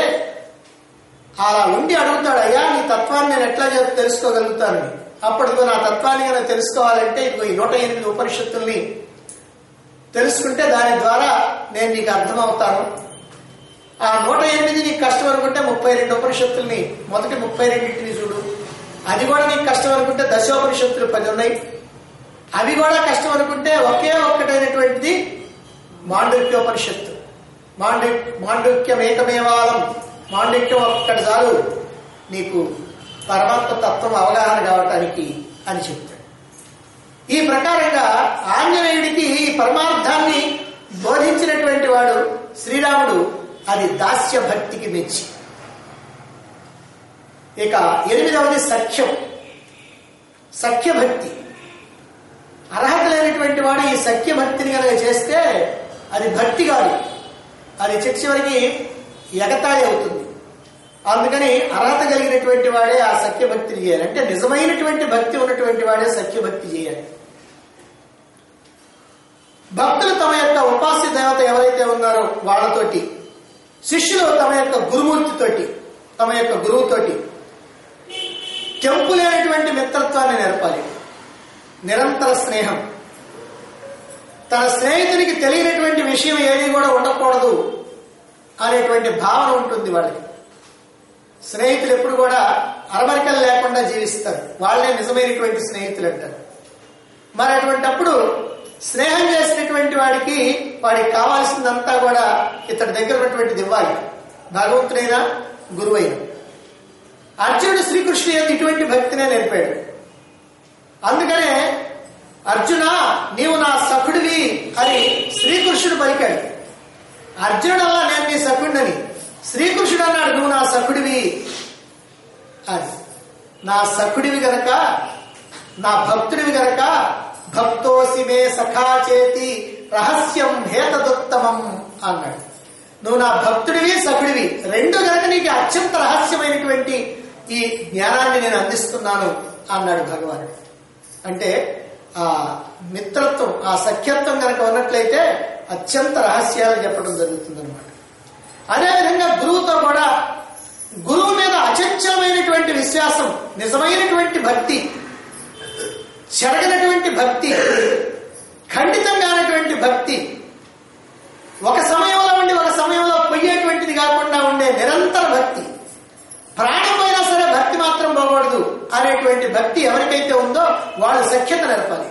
అలా ఉండి అడుగుతాడు అయ్యా నీ తత్వాన్ని నేను ఎట్లా తెలుసుకోగలుగుతానని అప్పటికో నా తత్వాన్ని కనుక తెలుసుకోవాలంటే ఇదిగో ఈ నూట ఎనిమిది ఉపనిషత్తుల్ని తెలుసుకుంటే దాని ద్వారా నేను నీకు అర్థమవుతాను ఆ నూట ఎనిమిది నీకు కష్టం అనుకుంటే ముప్పై రెండు ఉపనిషత్తుల్ని మొదటి ముప్పై రెండింటిని చూడు అది కూడా నీకు కష్టం అనుకుంటే దశోపనిషత్తులు పది ఉన్నాయి అవి కూడా కష్టం అనుకుంటే ఒకే ఒక్కటైనటువంటిది మాండూక్యోపనిషత్తు మాండు మాండూక్యం ఏకమేవాలం మాండూక్యం ఒక్కటి చాలు నీకు పరమాత్మ తత్వం అవగాహన కావటానికి అని చెప్తాడు ఈ ప్రకారంగా ఆంజనేయుడికి ఈ పరమార్థాన్ని బోధించినటువంటి వాడు శ్రీరాముడు అది దాస్య భక్తికి మెచ్చి ఇక ఎనిమిదవది సఖ్యం సఖ్యభక్తి అర్హత లేనటువంటి వాడు ఈ సఖ్యభక్తిని కనుక చేస్తే అది భక్తి కాదు అది చివరికి ఎగతాళి అవుతుంది అందుకని అర్హత కలిగినటువంటి వాడే ఆ సఖ్యభక్తిని చేయాలి అంటే నిజమైనటువంటి భక్తి ఉన్నటువంటి వాడే సఖ్యభక్తి చేయాలి భక్తులు తమ యొక్క ఉపాస్య దేవత ఎవరైతే ఉన్నారో వాళ్ళతోటి శిష్యులు తమ యొక్క గురుమూర్తితోటి తమ యొక్క గురువుతోటి తెంపులేనటువంటి మిత్రత్వాన్ని నేర్పాలి నిరంతర స్నేహం తన స్నేహితునికి తెలియనటువంటి విషయం ఏది కూడా ఉండకూడదు అనేటువంటి భావన ఉంటుంది వాళ్ళకి స్నేహితులు ఎప్పుడు కూడా అరమరికలు లేకుండా జీవిస్తారు వాళ్ళే నిజమైనటువంటి స్నేహితులు అంటారు మరి అటువంటప్పుడు స్నేహం చేసినటువంటి వాడికి వాడికి కావాల్సిందంతా కూడా ఇతడి దగ్గర ఉన్నటువంటిది ఇవ్వాలి భగవంతుడైనా గురువైనా అర్జునుడు శ్రీకృష్ణుడు యొక్క ఇటువంటి భక్తినే నేర్పాడు అందుకనే అర్జున నీవు నా సఖుడివి అని శ్రీకృష్ణుడు పలికాడు అర్జునుడు అలా నేను నీ సఖుడిని శ్రీకృష్ణుడు అన్నాడు నువ్వు నా సఖుడివి అని నా సఖుడివి గనక నా భక్తుడివి గనక భక్తోసి మే సఖా చేతి రహస్యం హేతదుత్తమం అన్నాడు నువ్వు నా భక్తుడివి సఖుడివి రెండు గనక నీకు అత్యంత రహస్యమైనటువంటి ఈ జ్ఞానాన్ని నేను అందిస్తున్నాను అన్నాడు భగవానుడు అంటే ఆ మిత్రత్వం ఆ సఖ్యత్వం కనుక ఉన్నట్లయితే అత్యంత రహస్యాలు చెప్పడం జరుగుతుంది అనమాట అదేవిధంగా గురువుతో కూడా గురువు మీద అచంచలమైనటువంటి విశ్వాసం నిజమైనటువంటి భక్తి చెరగనటువంటి భక్తి ఖండితంగానటువంటి భక్తి ఒక సమయంలో ఉండి ఒక సమయంలో పొయ్యేటువంటిది కాకుండా ఉండే నిరంతర భక్తి ప్రాణమైనా సరే భక్తి మాత్రం పోకూడదు అనేటువంటి భక్తి ఎవరికైతే ఉందో వాళ్ళు సఖ్యత నేర్పాలి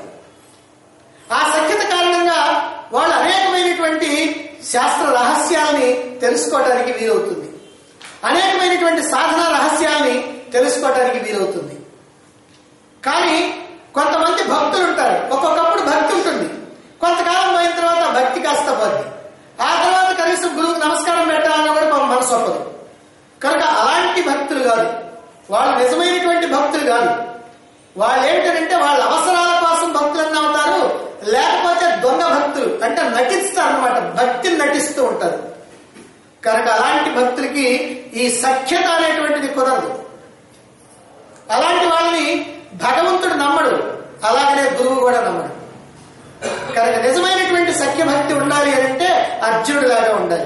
ఆ సఖ్యత కారణంగా వాళ్ళు అనేకమైనటువంటి శాస్త్ర రహస్యాలని తెలుసుకోవడానికి వీలవుతుంది అనేకమైనటువంటి సాధన రహస్యాల్ని తెలుసుకోవడానికి వీలవుతుంది కానీ కొంతమంది భక్తులు ఉంటారు ఒక్కొక్కప్పుడు భక్తి ఉంటుంది కొంతకాలం పోయిన తర్వాత ఆ భక్తి కాస్త పోద్ది ఆ తర్వాత కనీసం గురువుకి నమస్కారం పెట్టాలన్నా కూడా పాపం మనసు ఒప్పదు కనుక అలాంటి భక్తులు కాదు వాళ్ళు నిజమైనటువంటి భక్తులు కాదు వాళ్ళు ఏంటంటే వాళ్ళ అవసరాల కోసం భక్తులన్న అవుతారు లేకపోతే దొంగ భక్తులు అంటే నటిస్తారు అనమాట భక్తిని నటిస్తూ ఉంటారు కనుక అలాంటి భక్తులకి ఈ సఖ్యత అనేటువంటిది కుదరదు అలాంటి వాళ్ళని భగవంతుడు నమ్మడు అలాగనే గురువు కూడా నమ్మడు కనుక నిజమైనటువంటి సఖ్య భక్తి ఉండాలి అని అంటే అర్జునుడు లాగా ఉండాలి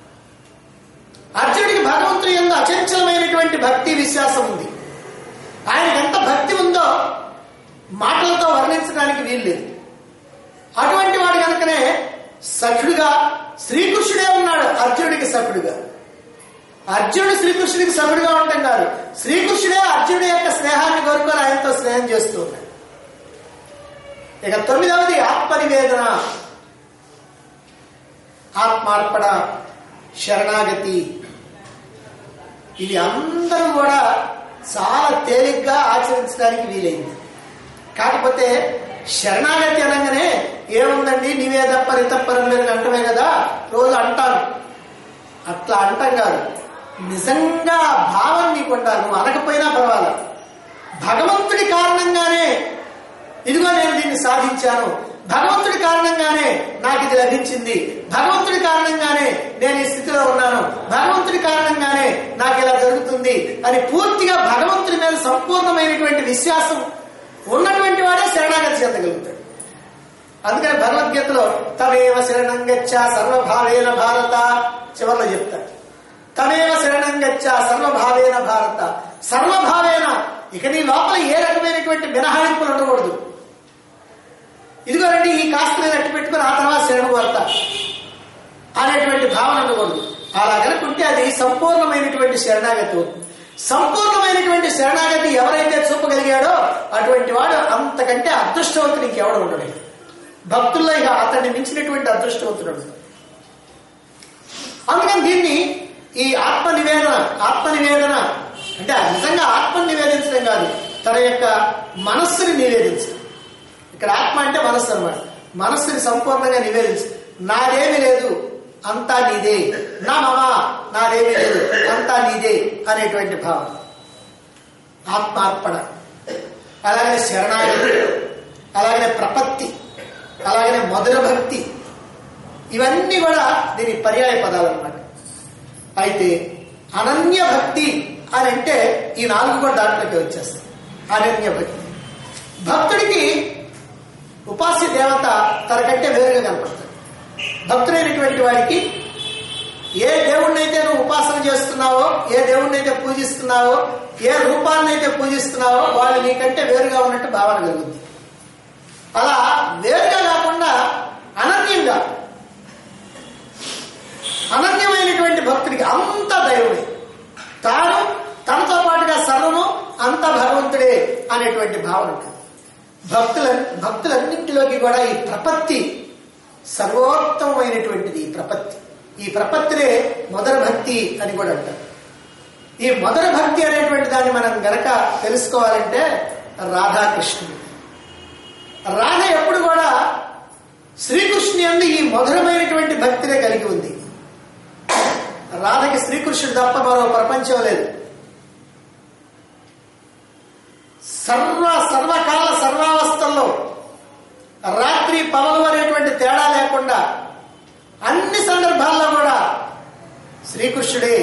అర్జునుడికి భగవంతుడి ఎందు అచంచలమైనటువంటి భక్తి విశ్వాసం ఉంది ఆయనకి ఎంత భక్తి ఉందో మాటలతో వర్ణించడానికి వీల్లేదు అటువంటి వాడు కనుకనే సఖుడుగా శ్రీకృష్ణుడే ఉన్నాడు అర్జునుడికి సఖుడుగా అర్జునుడు శ్రీకృష్ణుడికి సఖుడుగా ఉండటం కాదు శ్రీకృష్ణుడే అర్జునుడి యొక్క స్నేహాన్ని కోరుకొని ఆయనతో స్నేహం చేస్తూ ఉన్నాడు ఇక తొమ్మిదవది ఆత్మనివేదన ఆత్మార్పణ శరణాగతి ఇది అందరూ కూడా చాలా తేలిగ్గా ఆచరించడానికి వీలైంది కాకపోతే శరణాగతి అనగానే ఏముందండి నీవే తప్ప నీ తప్పని లేదు అంటమే కదా రోజు అంటాను అట్లా అంటాం కాదు నిజంగా ఆ భావం నీకు ఉండాలి నువ్వు అనకపోయినా పర్వాలేదు భగవంతుడి కారణంగానే ఇదిగో నేను దీన్ని సాధించాను భగవంతుడి కారణంగానే నాకు ఇది లభించింది భగవంతుడి కారణంగానే నేను ఈ స్థితిలో ఉన్నాను భగవంతుడి కారణంగానే నాకు ఇలా జరుగుతుంది అని పూర్తిగా భగవంతుడి మీద సంపూర్ణమైనటువంటి విశ్వాసం ఉన్నటువంటి వాడే శరణాగతి చెందగలుగుతాడు అందుకని భగవద్గీతలో తమేవ శరణం గచ్చ సర్వభావేన భారత చివరిలో చెప్తాడు తమేవ శరణం గచ్చ సర్వభావేన భారత సర్వభావేన ఇక నీ లోపల ఏ రకమైనటువంటి మినహాయింపులు ఉండకూడదు ఇదిగో రండి ఈ కాస్త నేను అట్టు పెట్టుకుని ఆ తర్వాత శరణు కోరత అనేటువంటి భావన ఉండకూడదు అలా కనుకుంటే అది సంపూర్ణమైనటువంటి శరణాగతి అవుతుంది సంపూర్ణమైనటువంటి శరణాగతి ఎవరైతే చూపగలిగాడో అటువంటి వాడు అంతకంటే అదృష్టవంతుడు ఇంకెవడు ఉండడు భక్తుల్లో ఇక అతన్ని మించినటువంటి అదృష్టవంతుడు ఉండడు. అందుకని దీన్ని ఈ ఆత్మ నివేదన ఆత్మ నివేదన అంటే అది నిజంగా ఆత్మని నివేదించడం కాదు తన యొక్క మనస్సుని నివేదించడం ఇక్కడ ఆత్మ అంటే మనస్సు అన్నమాట మనస్సుని సంపూర్ణంగా నివేదించు నాదేమి లేదు అంతా నీదే నా మమ నాదేమి లేదు అంతా నీదే అనేటువంటి భావన ఆత్మార్పణ అలాగే శరణాగతి అలాగే ప్రపత్తి అలాగనే మధుర భక్తి ఇవన్నీ కూడా దీని పర్యాయ పదాలు అన్నమాట అయితే అనన్య భక్తి అని అంటే ఈ నాలుగు కూడా దాంట్లోకి వచ్చేస్తాయి అనన్య భక్తి భక్తుడికి ఉపాస్య దేవత తనకంటే వేరుగా కనపడతాడు భక్తుడైనటువంటి వాడికి ఏ దేవుణ్ణైతే నువ్వు ఉపాసన చేస్తున్నావో ఏ దేవుణ్ణైతే పూజిస్తున్నావో ఏ రూపాన్నైతే పూజిస్తున్నావో వాళ్ళు నీకంటే వేరుగా ఉన్నట్టు భావన కలుగుతుంది అలా వేరుగా కాకుండా అనన్యంగా అనన్యమైనటువంటి భక్తుడికి అంత దైవమే తాను తనతో పాటుగా సర్వము అంత భగవంతుడే అనేటువంటి భావన ఉంటుంది భక్తుల భక్తులన్నింటిలోకి కూడా ఈ ప్రపత్తి సర్వోత్తమైనటువంటిది ఈ ప్రపత్తి ఈ ప్రపత్తినే మొదటి భక్తి అని కూడా అంటారు ఈ మొదటి భక్తి అనేటువంటి దాన్ని మనం గనక తెలుసుకోవాలంటే రాధాకృష్ణుడు రాధ ఎప్పుడు కూడా శ్రీకృష్ణుని అందు ఈ మధురమైనటువంటి భక్తినే కలిగి ఉంది రాధకి శ్రీకృష్ణుడు తప్ప మరో ప్రపంచం లేదు సర్వ సర్వకాల సర్వావస్థల్లో రాత్రి పవలు అనేటువంటి తేడా లేకుండా అన్ని సందర్భాల్లో కూడా శ్రీకృష్ణుడే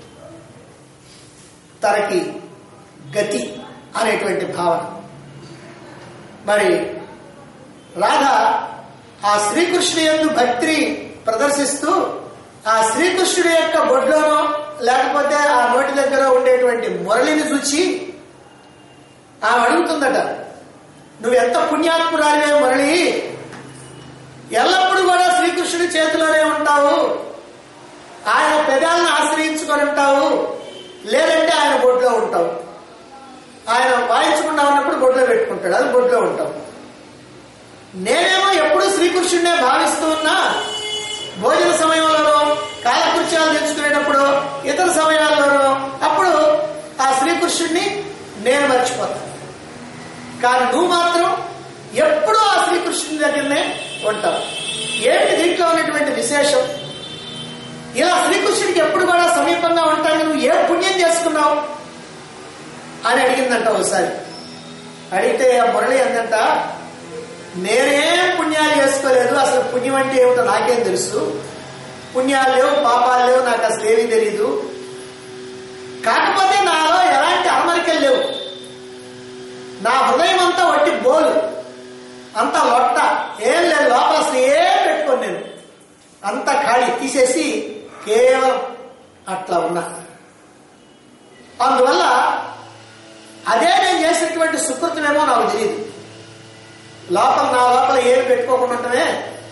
తనకి గతి అనేటువంటి భావన మరి రాధ ఆ శ్రీకృష్ణుడి యొక్క భక్తిని ప్రదర్శిస్తూ ఆ శ్రీకృష్ణుడి యొక్క బొడ్లోనో లేకపోతే ఆ నోటి దగ్గర ఉండేటువంటి మురళిని చూచి ఆమె అడుగుతుందట నువ్వు ఎంత పుణ్యాత్మురాలివే మురళి ఎల్లప్పుడూ కూడా శ్రీకృష్ణుడి చేతిలోనే ఉంటావు ఆయన పెదాలను ఆశ్రయించుకొని ఉంటావు లేదంటే ఆయన బొడ్లో ఉంటావు ఆయన వాయించకుండా ఉన్నప్పుడు బొడ్లో పెట్టుకుంటాడు అది బొడ్లో ఉంటావు నేనేమో ఎప్పుడు శ్రీకృష్ణుడినే భావిస్తూ ఉన్నా భోజన సమయంలోనో కాలకృత్యాలు తెచ్చుకునేటప్పుడు ఇతర సమయాల్లోనూ అప్పుడు ఆ శ్రీకృష్ణుడిని నేను మర్చిపోతాను కానీ నువ్వు మాత్రం ఎప్పుడూ ఆ శ్రీకృష్ణుని దగ్గరనే ఉంటావు ఏమిటి దీంట్లో ఉన్నటువంటి విశేషం ఇలా శ్రీకృష్ణుడికి ఎప్పుడు కూడా సమీపంగా ఉంటాను నువ్వు ఏ పుణ్యం చేసుకున్నావు అని అడిగిందంట ఒకసారి అడిగితే ఆ మురళి అందంట నేనేం పుణ్యాలు చేసుకోలేదు అసలు పుణ్యం అంటే ఏమిటో నాకేం తెలుసు పుణ్యాలు లేవు పాపాలు లేవు నాకు అసలు ఏమీ తెలీదు కాకపోతే నాలో ఎలాంటి అమరికలు లేవు నా హృదయం అంతా వట్టి బోలు అంత లొట్ట ఏం లేదు లోపల అసలు ఏం పెట్టుకోను నేను అంత ఖాళీ తీసేసి కేవలం అట్లా ఉన్నా అందువల్ల అదే నేను చేసినటువంటి సుకృతమేమో నాకు తెలియదు లోపల నా లోపల ఏమి పెట్టుకోకుండా ఉండటమే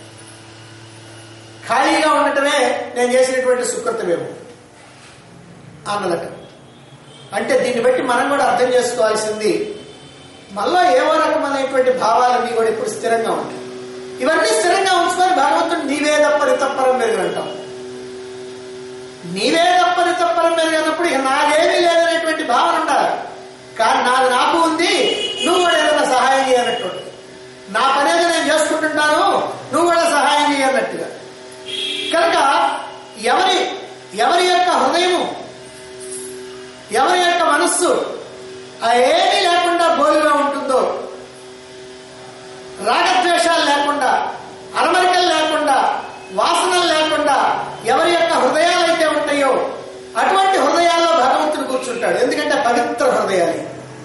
ఖాళీగా ఉండటమే నేను చేసినటువంటి సుకృతమేమో అన్నదట అంటే దీన్ని బట్టి మనం కూడా అర్థం చేసుకోవాల్సింది మళ్ళా ఏవో రకమైనటువంటి భావాలన్నీ కూడా ఇప్పుడు స్థిరంగా ఉంటాయి ఇవన్నీ స్థిరంగా ఉంచుకొని భగవంతుడు నీవే తప్పని తప్పరం మెరుగు అంటాం నీవే తప్పని తప్పరం మెరుగు అన్నప్పుడు ఇక నాదేమీ లేదనేటువంటి భావన ఉండాలి కానీ నాది నాకు ఉంది నువ్వు కూడా ఏదైనా సహాయం చేయనట్టు నా పనేది నేను చేసుకుంటుంటాను నువ్వు కూడా సహాయం చేయన్నట్టుగా కనుక ఎవరి ఎవరి యొక్క హృదయము ఎవరి యొక్క మనస్సు ఆ ఏమీ లేకుండా బోలుగా ఉంటుందో రాగద్వేషాలు లేకుండా అరమరికలు లేకుండా వాసనలు లేకుండా ఎవరి యొక్క హృదయాలు అయితే ఉంటాయో అటువంటి హృదయాల్లో భగవంతుడు కూర్చుంటాడు ఎందుకంటే పవిత్ర హృదయాలు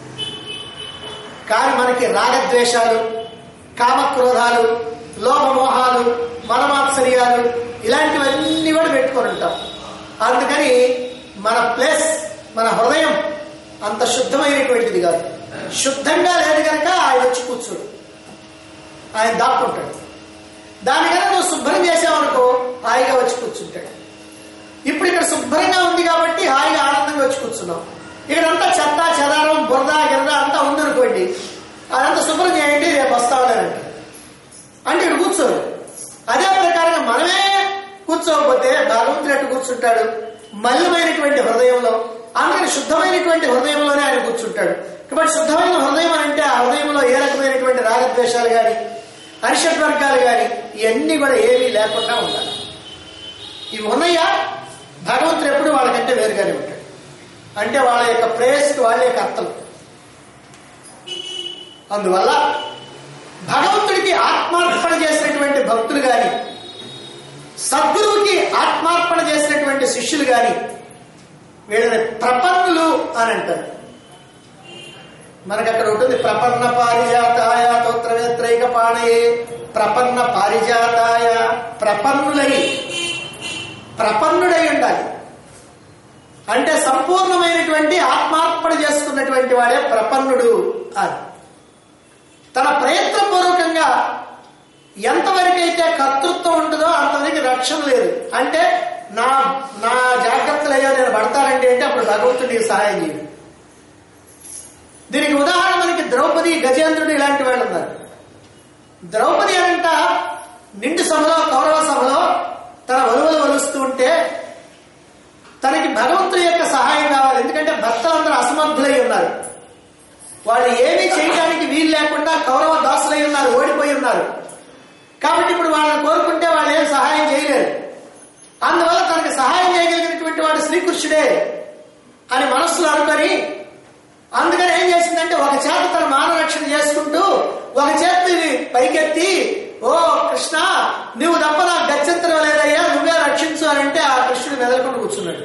కానీ మనకి రాగద్వేషాలు కామక్రోధాలు లోభమోహాలు మనమాత్సర్యాలు ఇలాంటివన్నీ కూడా పెట్టుకొని ఉంటాం అందుకని మన ప్లేస్ మన హృదయం అంత శుద్ధమైనటువంటిది కాదు శుద్ధంగా లేదు కనుక ఆయన వచ్చి కూర్చోడు ఆయన దాక్కుంటాడు దానికన్నా నువ్వు శుభ్రం చేసావనుకో హాయిగా వచ్చి కూర్చుంటాడు ఇప్పుడు ఇక్కడ శుభ్రంగా ఉంది కాబట్టి హాయిగా ఆనందంగా వచ్చి కూర్చున్నాం ఇక్కడంతా చెత్త చెదారం బురద గిరద అంతా ఉందనుకోండి అదంతా శుభ్రం చేయండి రేపు వస్తావులేనంట అంటే ఇక్కడ కూర్చోరు అదే ప్రకారంగా మనమే కూర్చోకపోతే భగవంతుడు ఎట్టు కూర్చుంటాడు మలినమైనటువంటి హృదయంలో అందుకని శుద్ధమైనటువంటి హృదయంలోనే ఆయన కూర్చుంటాడు కాబట్టి శుద్ధమైన హృదయం అంటే ఆ హృదయంలో ఏ రకమైనటువంటి రాగద్వేషాలు కానీ అరిషడ్ వర్గాలు కానీ ఇవన్నీ కూడా ఏమీ లేకుండా ఉండాలి ఇవి ఉన్నాయా భగవంతుడు ఎప్పుడు వాళ్ళకంటే వేరుగానే ఉంటాడు అంటే వాళ్ళ యొక్క ప్రేయస్కి వాళ్ళ యొక్క అర్థం అందువల్ల భగవంతుడికి ఆత్మార్పణ చేసినటువంటి భక్తులు గాని సద్గురువుకి ఆత్మార్పణ చేసినటువంటి శిష్యులు గాని వీళ్ళని ప్రపన్నులు అని అంటారు మనకు అక్కడ ఉంటుంది ప్రపన్న పారిజాతాయ తోత్రవేత్రైక పాణయే ప్రపన్న పారిజాతాయ ప్రపన్నులై ప్రపన్నుడై ఉండాలి అంటే సంపూర్ణమైనటువంటి ఆత్మార్పణ చేసుకున్నటువంటి వాడే ప్రపన్నుడు అని తన ప్రయత్నపూర్వకంగా ఎంతవరకైతే కర్తృత్వం ఉంటుందో అంతవరకు రక్షణ లేదు అంటే నా నా జాగ్రత్తలు అయ్యో నేను పడతానండి అంటే అప్పుడు భగవంతుడికి సహాయం చేయడు దీనికి ఉదాహరణ మనకి ద్రౌపది గజేంద్రుడు ఇలాంటి వాళ్ళు ఉన్నారు ద్రౌపది అనంట నిండు సభలో కౌరవ సభలో తన వలువలు వలుస్తూ ఉంటే తనకి భగవంతుడి యొక్క సహాయం కావాలి ఎందుకంటే భక్తులందరూ అసమర్థులై ఉన్నారు వాళ్ళు ఏమీ చేయడానికి వీలు లేకుండా కౌరవ దాసులై ఉన్నారు ఓడిపోయి ఉన్నారు కాబట్టి ఇప్పుడు వాళ్ళని కోరుకుంటే వాళ్ళు ఏం సహాయం చేయలేరు అందువల్ల తనకి సహాయం చేయగలిగినటువంటి వాడు శ్రీకృష్ణుడే అని మనస్సులో అనుకొని అందుకని ఏం చేసిందంటే ఒక చేత తన మానరక్షణ చేసుకుంటూ ఒక చేతిని పైకెత్తి ఓ కృష్ణ నువ్వు తప్ప నాకు గత్యంతరం లేదయ్యా నువ్వే రక్షించు అని అంటే ఆ కృష్ణుడు మెదలకుండా కూర్చున్నాడు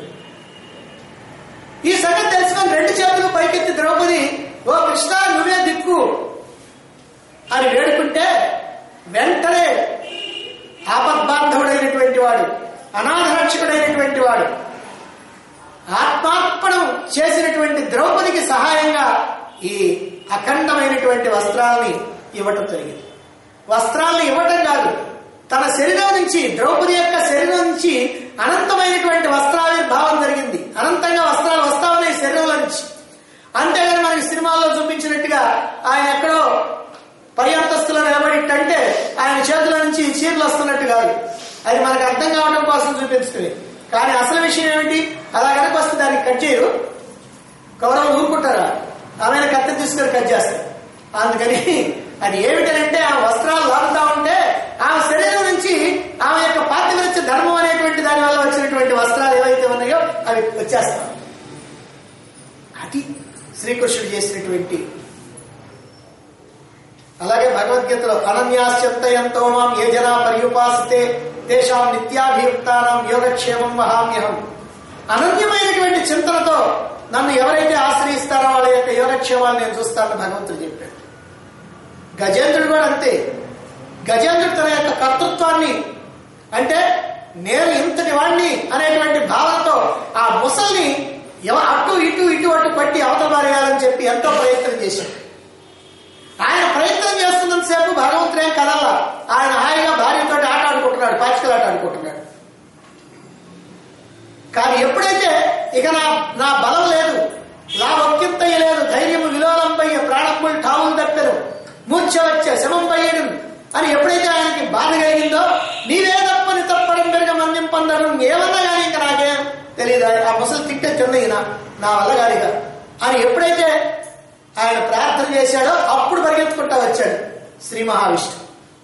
ఈ సంగతి తెలుసుకొని రెండు చేతులు పైకెత్తి ద్రౌపది ఓ కృష్ణ నువ్వే దిక్కు అని వేడుకుంటే వెంటనే ఆపద్బాంధవుడైనటువంటి వాడు అనాథరక్షకుడైనటువంటి వాడు ఆత్మార్పణం చేసినటువంటి ద్రౌపదికి సహాయంగా ఈ అఖండమైనటువంటి వస్త్రాలని ఇవ్వటం జరిగింది వస్త్రాలను ఇవ్వటం కాదు తన శరీరం నుంచి ద్రౌపది యొక్క శరీరం నుంచి అనంతమైనటువంటి వస్త్రావిర్భావం జరిగింది అనంతంగా వస్త్రాలు వస్తా ఉన్నాయి శరీరంలో నుంచి అంతేగాని మనకి సినిమాల్లో చూపించినట్టుగా ఆయన ఎక్కడో పై అంతస్తులో నిలబడిట్టంటే ఆయన చేతుల నుంచి చీరలు వస్తున్నట్టు కాదు అది మనకు అర్థం కావడం కోసం చూపిస్తుంది కానీ అసలు విషయం ఏమిటి అలా కనుక వస్తే దాన్ని కట్ చేయరు కౌరవం ఊరుకుంటారా ఆమె కత్తి తీసుకొని కట్ చేస్తారు అందుకని అది ఏమిటంటే ఆ వస్త్రాలు లాగుతా ఉంటే ఆమె శరీరం నుంచి ఆమె యొక్క పాతివృత్య ధర్మం అనేటువంటి దాని వల్ల వచ్చినటువంటి వస్త్రాలు ఏవైతే ఉన్నాయో అవి వచ్చేస్తాం అది శ్రీకృష్ణుడు చేసినటువంటి అలాగే భగవద్గీతలో అనన్యాశ్చంతయంతో మాం ఏ జనా పర్యుపాసితే దేశం నిత్యాభియుక్తానం యోగక్షేమం మహామ్యహం అనన్యమైనటువంటి చింతనతో నన్ను ఎవరైతే ఆశ్రయిస్తారో వాళ్ళ యొక్క యోగక్షేమాన్ని నేను చూస్తానని భగవంతుడు చెప్పాడు గజేంద్రుడు కూడా అంతే గజేంద్రుడు తన యొక్క కర్తృత్వాన్ని అంటే నేను ఇంతటి వాణ్ణి అనేటువంటి భావనతో ఆ ముసల్ని ఎవ అటు ఇటు ఇటు అటు పట్టి అవతల పారేయాలని చెప్పి ఎంతో ప్రయత్నం చేశాడు ఆయన ప్రయత్నం చేస్తున్నంతసేపు భగవంతుడు ఏం కదల్లా ఆయన హాయిగా భార్యతో ఆట ఆడుకుంటున్నాడు పాచికలు ఆట ఆడుకుంటున్నాడు కానీ ఎప్పుడైతే ఇక నా నా బలం లేదు నా ఒక్కింతయ్య లేదు ధైర్యం విలోలంపయ్య ప్రాణంబుల్ ఠావులు తప్పెను మూర్ఛ వచ్చే శమం పయ్యడు అని ఎప్పుడైతే ఆయనకి బాధ కలిగిందో నీవే తప్పని తప్పడం పెరిగ మన్యం పొందడం ఏమన్నా కానీ ఇంకా నాకేం తెలియదు ఆ ముసలి తిట్టే చిన్నయ్య నా వల్ల కాదుగా అని ఎప్పుడైతే ఆయన ప్రార్థన చేశాడో అప్పుడు పరిగెత్తుకుంటా వచ్చాడు శ్రీ మహావిష్ణు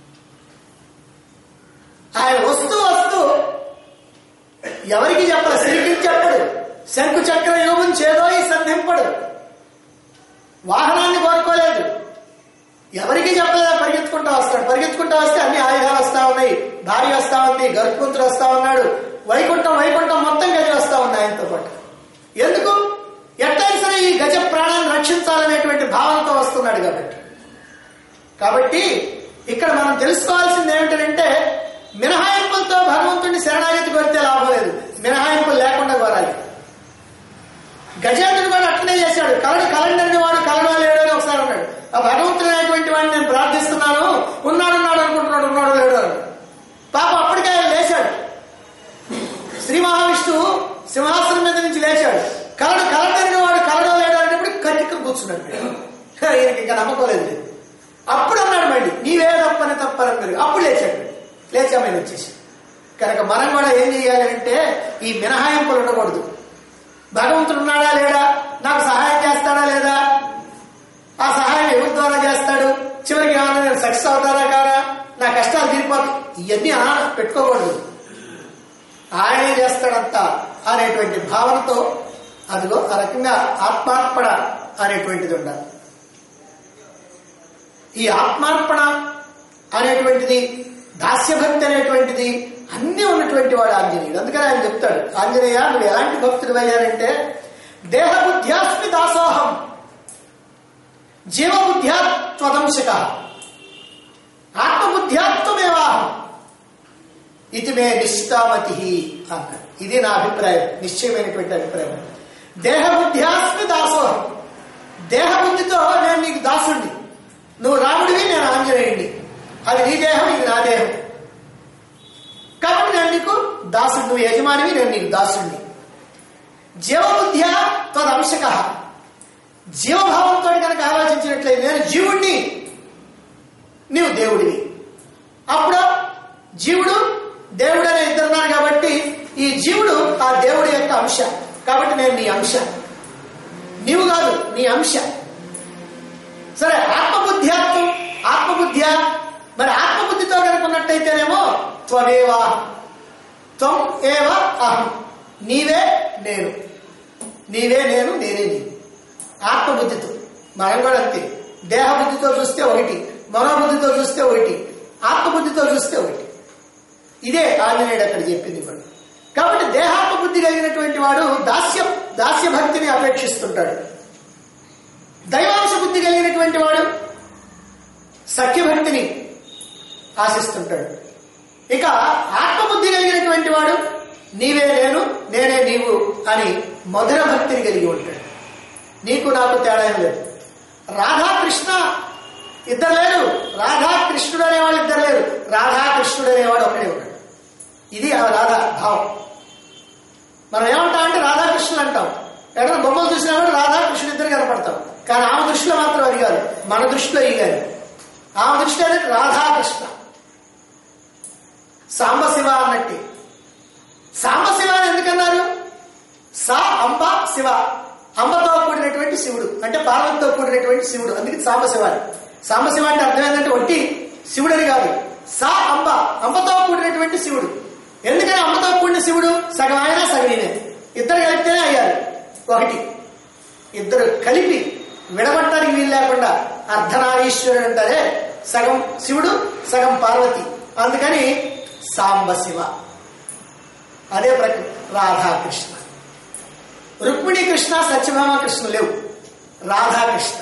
ఆయన వస్తూ వస్తూ ఎవరికి చెప్పడు శ్రీకి చెప్పడు శంకు చక్ర యోగం చేదో ఈ సంధింపడు వాహనాన్ని కోరుకోలేదు ఎవరికి చెప్పలేదు పరిగెత్తుకుంటా వస్తాడు పరిగెత్తుకుంటా వస్తే అన్ని ఆయుధాలు వస్తా ఉన్నాయి భార్య వస్తా ఉంది గరుత్మంతుడు వస్తా ఉన్నాడు వైకుంఠం వైకుంఠం మొత్తం గజ వస్తా ఉంది ఆయనతో పాటు ఎందుకు ఎట్టయినా సరే ఈ గజ ప్రాణాన్ని రక్షించాలనేటువంటి భావనతో వస్తున్నాడు కాబట్టి కాబట్టి ఇక్కడ మనం తెలుసుకోవాల్సింది ఏమిటంటే మినహాయింపులతో భగవంతుడిని శరణాగతి కోరితే లాభం లేదు మినహాయింపులు లేకుండా కోరాలి గజేంద్రుడు కూడా అట్లనే చేశాడు కలడు కలండని వాడు కలడా లేడు అని ఒకసారి అన్నాడు ఆ భగవంతుడు అనేటువంటి వాడిని నేను ప్రార్థిస్తున్నాను ఉన్నాడు ఉన్నాడు అనుకుంటున్నాడు ఉన్నాడు లేడు అని పాప అప్పటికే ఆయన లేచాడు శ్రీ మహావిష్ణువు సింహాసనం మీద నుంచి లేచాడు కలడు కలండని వాడు కలడా లేడు అనేటప్పుడు కట్టిక కూర్చున్నాడు ఈయనకి ఇంకా నమ్మకం లేదు అప్పుడు అన్నాడు మళ్ళీ నీవే తప్పని తప్పని మీరు అప్పుడు లేచాడు లేచి ఆమె వచ్చేసి కనుక మనం కూడా ఏం చేయాలి అంటే ఈ మినహాయింపులు ఉండకూడదు భగవంతుడు ఉన్నాడా లేడా నాకు సహాయం చేస్తాడా లేదా ఆ సహాయం ఎవరి ద్వారా చేస్తాడు చివరికి ఏమన్నా నేను సక్సెస్ అవుతారా కాదా నా కష్టాలు తీరిపోతాయి ఇవన్నీ ఆ పెట్టుకోకూడదు ఆయనే చేస్తాడంత అనేటువంటి భావనతో అదిగో ఆ రకంగా ఆత్మార్పణ అనేటువంటిది ఉండాలి ఈ ఆత్మార్పణ అనేటువంటిది దాస్యభక్తి అనేటువంటిది అన్నీ ఉన్నటువంటి వాడు ఆంజనేయుడు అందుకని ఆయన చెప్తాడు ఆంజనేయ నువ్వు ఎలాంటి భక్తుడు అయ్యారంటే దేహబుద్ధ్యాస్మి దాసోహం జీవబుద్ధ్యా త్వదంశక ఆత్మబుద్ధ్యాత్వమేవాహం ఇది మే నిష్ఠామతి అన్నాడు ఇది నా అభిప్రాయం నిశ్చయమైనటువంటి అభిప్రాయం దేహబుద్ధ్యాస్మి దాసోహం దేహబుద్ధితో నేను నీకు దాసుడిని నువ్వు రాముడివి నేను ఆంజనేయుడిని అది నీ దేహం ఇది నా దేహం కాబట్టి నేను నీకు దాసుడు నువ్వు యజమానివి నేను నీకు దాసుడిని జీవబుద్ధ్యా తదంశక జీవభావంతో కనుక ఆలోచించినట్లయితే నేను జీవుణ్ణి నీవు దేవుడివి అప్పుడు జీవుడు దేవుడు అనే ఇద్దరున్నారు కాబట్టి ఈ జీవుడు ఆ దేవుడి యొక్క అంశ కాబట్టి నేను నీ అంశ నీవు కాదు నీ అంశ సరే ఆత్మబుద్ధ్యాత్వం ఆత్మబుద్ధ్యా మరి ఆత్మబుద్ధితో కనుకున్నట్టయితేనేమో త్వమేవా త్వం ఏవ అహం నీవే నేను నీవే నేను నేనే నీవు ఆత్మబుద్ధితో మనం కూడా అంతే దేహబుద్ధితో చూస్తే ఒకటి మనోబుద్ధితో చూస్తే ఒకటి ఆత్మబుద్ధితో చూస్తే ఒకటి ఇదే ఆంజనేయుడు అక్కడ చెప్పింది కూడా కాబట్టి దేహాత్మ బుద్ధి కలిగినటువంటి వాడు దాస్య దాస్య భక్తిని అపేక్షిస్తుంటాడు దైవాంశ బుద్ధి కలిగినటువంటి వాడు సఖ్యభక్తిని ఆశిస్తుంటాడు ఇక ఆత్మబుద్ధి కలిగినటువంటి వాడు నీవే నేను నేనే నీవు అని మధుర భక్తిని కలిగి ఉంటాడు నీకు నాకు తేడా ఏం లేదు రాధాకృష్ణ ఇద్దరు లేరు రాధాకృష్ణుడు అనేవాడు ఇద్దరు లేరు రాధాకృష్ణుడు అనేవాడు ఒకడే ఉన్నాడు ఇది ఆ రాధా భావం మనం ఏమంటాం అంటే రాధాకృష్ణులు అంటాం ఎక్కడ బొమ్మలు చూసినా కూడా రాధాకృష్ణుడు ఇద్దరు కనపడతాం కానీ ఆమె దృష్టిలో మాత్రం అది కాదు మన దృష్టిలో ఈ కాదు ఆమె దృష్టిలో అనేది రాధాకృష్ణ సాంబశివ అన్నట్టు సాంబశివ అని ఎందుకన్నారు సా అంబ శివ అంబతో కూడినటువంటి శివుడు అంటే పార్వతితో కూడినటువంటి శివుడు అందుకే సాంబశివ అని సాంబశివ అంటే అర్థం ఏంటంటే ఒట్టి శివుడని కాదు సా అంబ అంబతో కూడినటువంటి శివుడు ఎందుకని అంబతో కూడిన శివుడు సగం ఆయన సగం ఈయనే ఇద్దరు కలిపితేనే అయ్యారు ఒకటి ఇద్దరు కలిపి విడగొట్టడానికి వీలు లేకుండా అర్ధనారీశ్వరుడు అంటారే సగం శివుడు సగం పార్వతి అందుకని సాంబశివ అదే ప్రకృతి రాధాకృష్ణ రుక్మిణి కృష్ణ సత్యభామ కృష్ణ లేవు రాధాకృష్ణ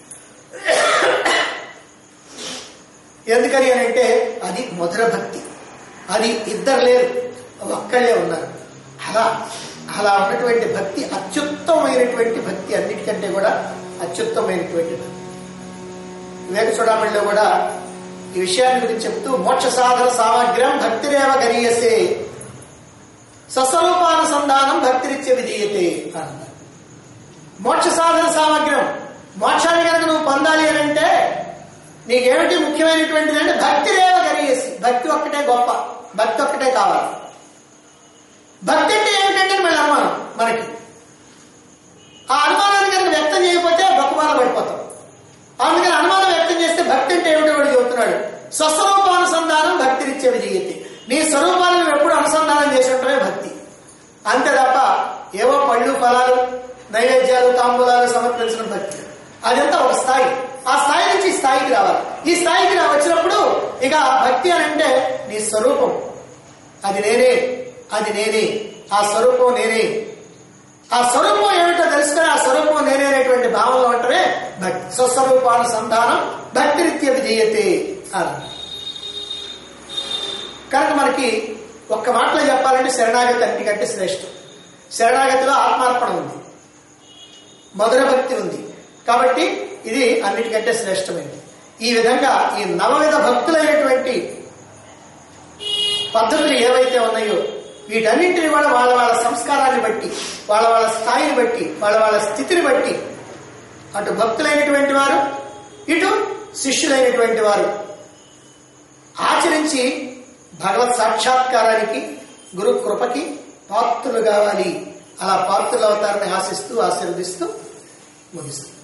ఎందుకని అని అంటే అది మధుర భక్తి అది ఇద్దరు లేరు ఒక్కళ్ళే ఉన్నారు అలా అలా ఉన్నటువంటి భక్తి అత్యుత్తమైనటువంటి భక్తి అన్నిటికంటే కూడా అత్యుత్తమైనటువంటి భక్తి వివేక చూడమణిలో కూడా ఈ విషయాన్ని గురించి చెప్తూ మోక్ష సాధన సామగ్ర్యం భక్తిరేవ గరీయసే సస్వరూపానుసంధానం భక్తిరిత్య విధీయతే అన్నారు మోక్ష సాధన సామగ్ర్యం మోక్షాన్ని కనుక నువ్వు పొందాలి అని అంటే నీకేమిటి ముఖ్యమైనటువంటిది అంటే భక్తి రేవ గరియేసి భక్తి ఒక్కటే గొప్ప భక్తి ఒక్కటే కావాలి భక్తి అంటే ఏమిటంటే మళ్ళీ అనుమానం మనకి ఆ అనుమానాన్ని కనుక వ్యక్తం చేయకపోతే బొక్కమాల పడిపోతాం అందుకని అనుమానం వ్యక్తం చేస్తే భక్తి అంటే ఏమిటో వాడు చెబుతున్నాడు స్వస్వరూపానుసంధానం భక్తినిచ్చే విజయతి నీ స్వరూపాన్ని నువ్వు ఎప్పుడు అనుసంధానం చేసి ఉంటావే భక్తి అంతే తప్ప ఏవో పళ్ళు ఫలాలు నైవేద్యాలు తాంబూలాలు సమర్పించడం భక్తి అదంతా ఒక స్థాయి ఆ స్థాయి నుంచి ఈ స్థాయికి రావాలి ఈ స్థాయికి రా వచ్చినప్పుడు ఇక భక్తి అని అంటే నీ స్వరూపం అది నేనే అది నేనే ఆ స్వరూపం నేనే ఆ స్వరూపం ఏమిటో తెలుసుకొని ఆ స్వరూపం నేనే అనేటువంటి భావంలో ఉంటమే భక్తి స్వస్వరూపానుసంధానం భక్తి రీత్య విజయతే అని కనుక మనకి ఒక్క మాటలో చెప్పాలంటే శరణాగతి అన్నిటికంటే శ్రేష్టం శరణాగతిలో ఆత్మార్పణ ఉంది మధుర భక్తి ఉంది కాబట్టి ఇది అన్నిటికంటే శ్రేష్టమైనది ఈ విధంగా ఈ నవవిధ భక్తులైనటువంటి పద్ధతులు ఏవైతే ఉన్నాయో వీటన్నింటిని కూడా వాళ్ళ వాళ్ళ సంస్కారాన్ని బట్టి వాళ్ళ వాళ్ళ స్థాయిని బట్టి వాళ్ళ వాళ్ళ స్థితిని బట్టి అటు భక్తులైనటువంటి వారు ఇటు శిష్యులైనటువంటి వారు ఆచరించి భగవత్ సాక్షాత్కారానికి గురు కృపకి పాత్రులు కావాలి అలా పాత్రులు అవుతారని ఆశిస్తూ ఆశీర్వదిస్తూ ముగిస్తుంది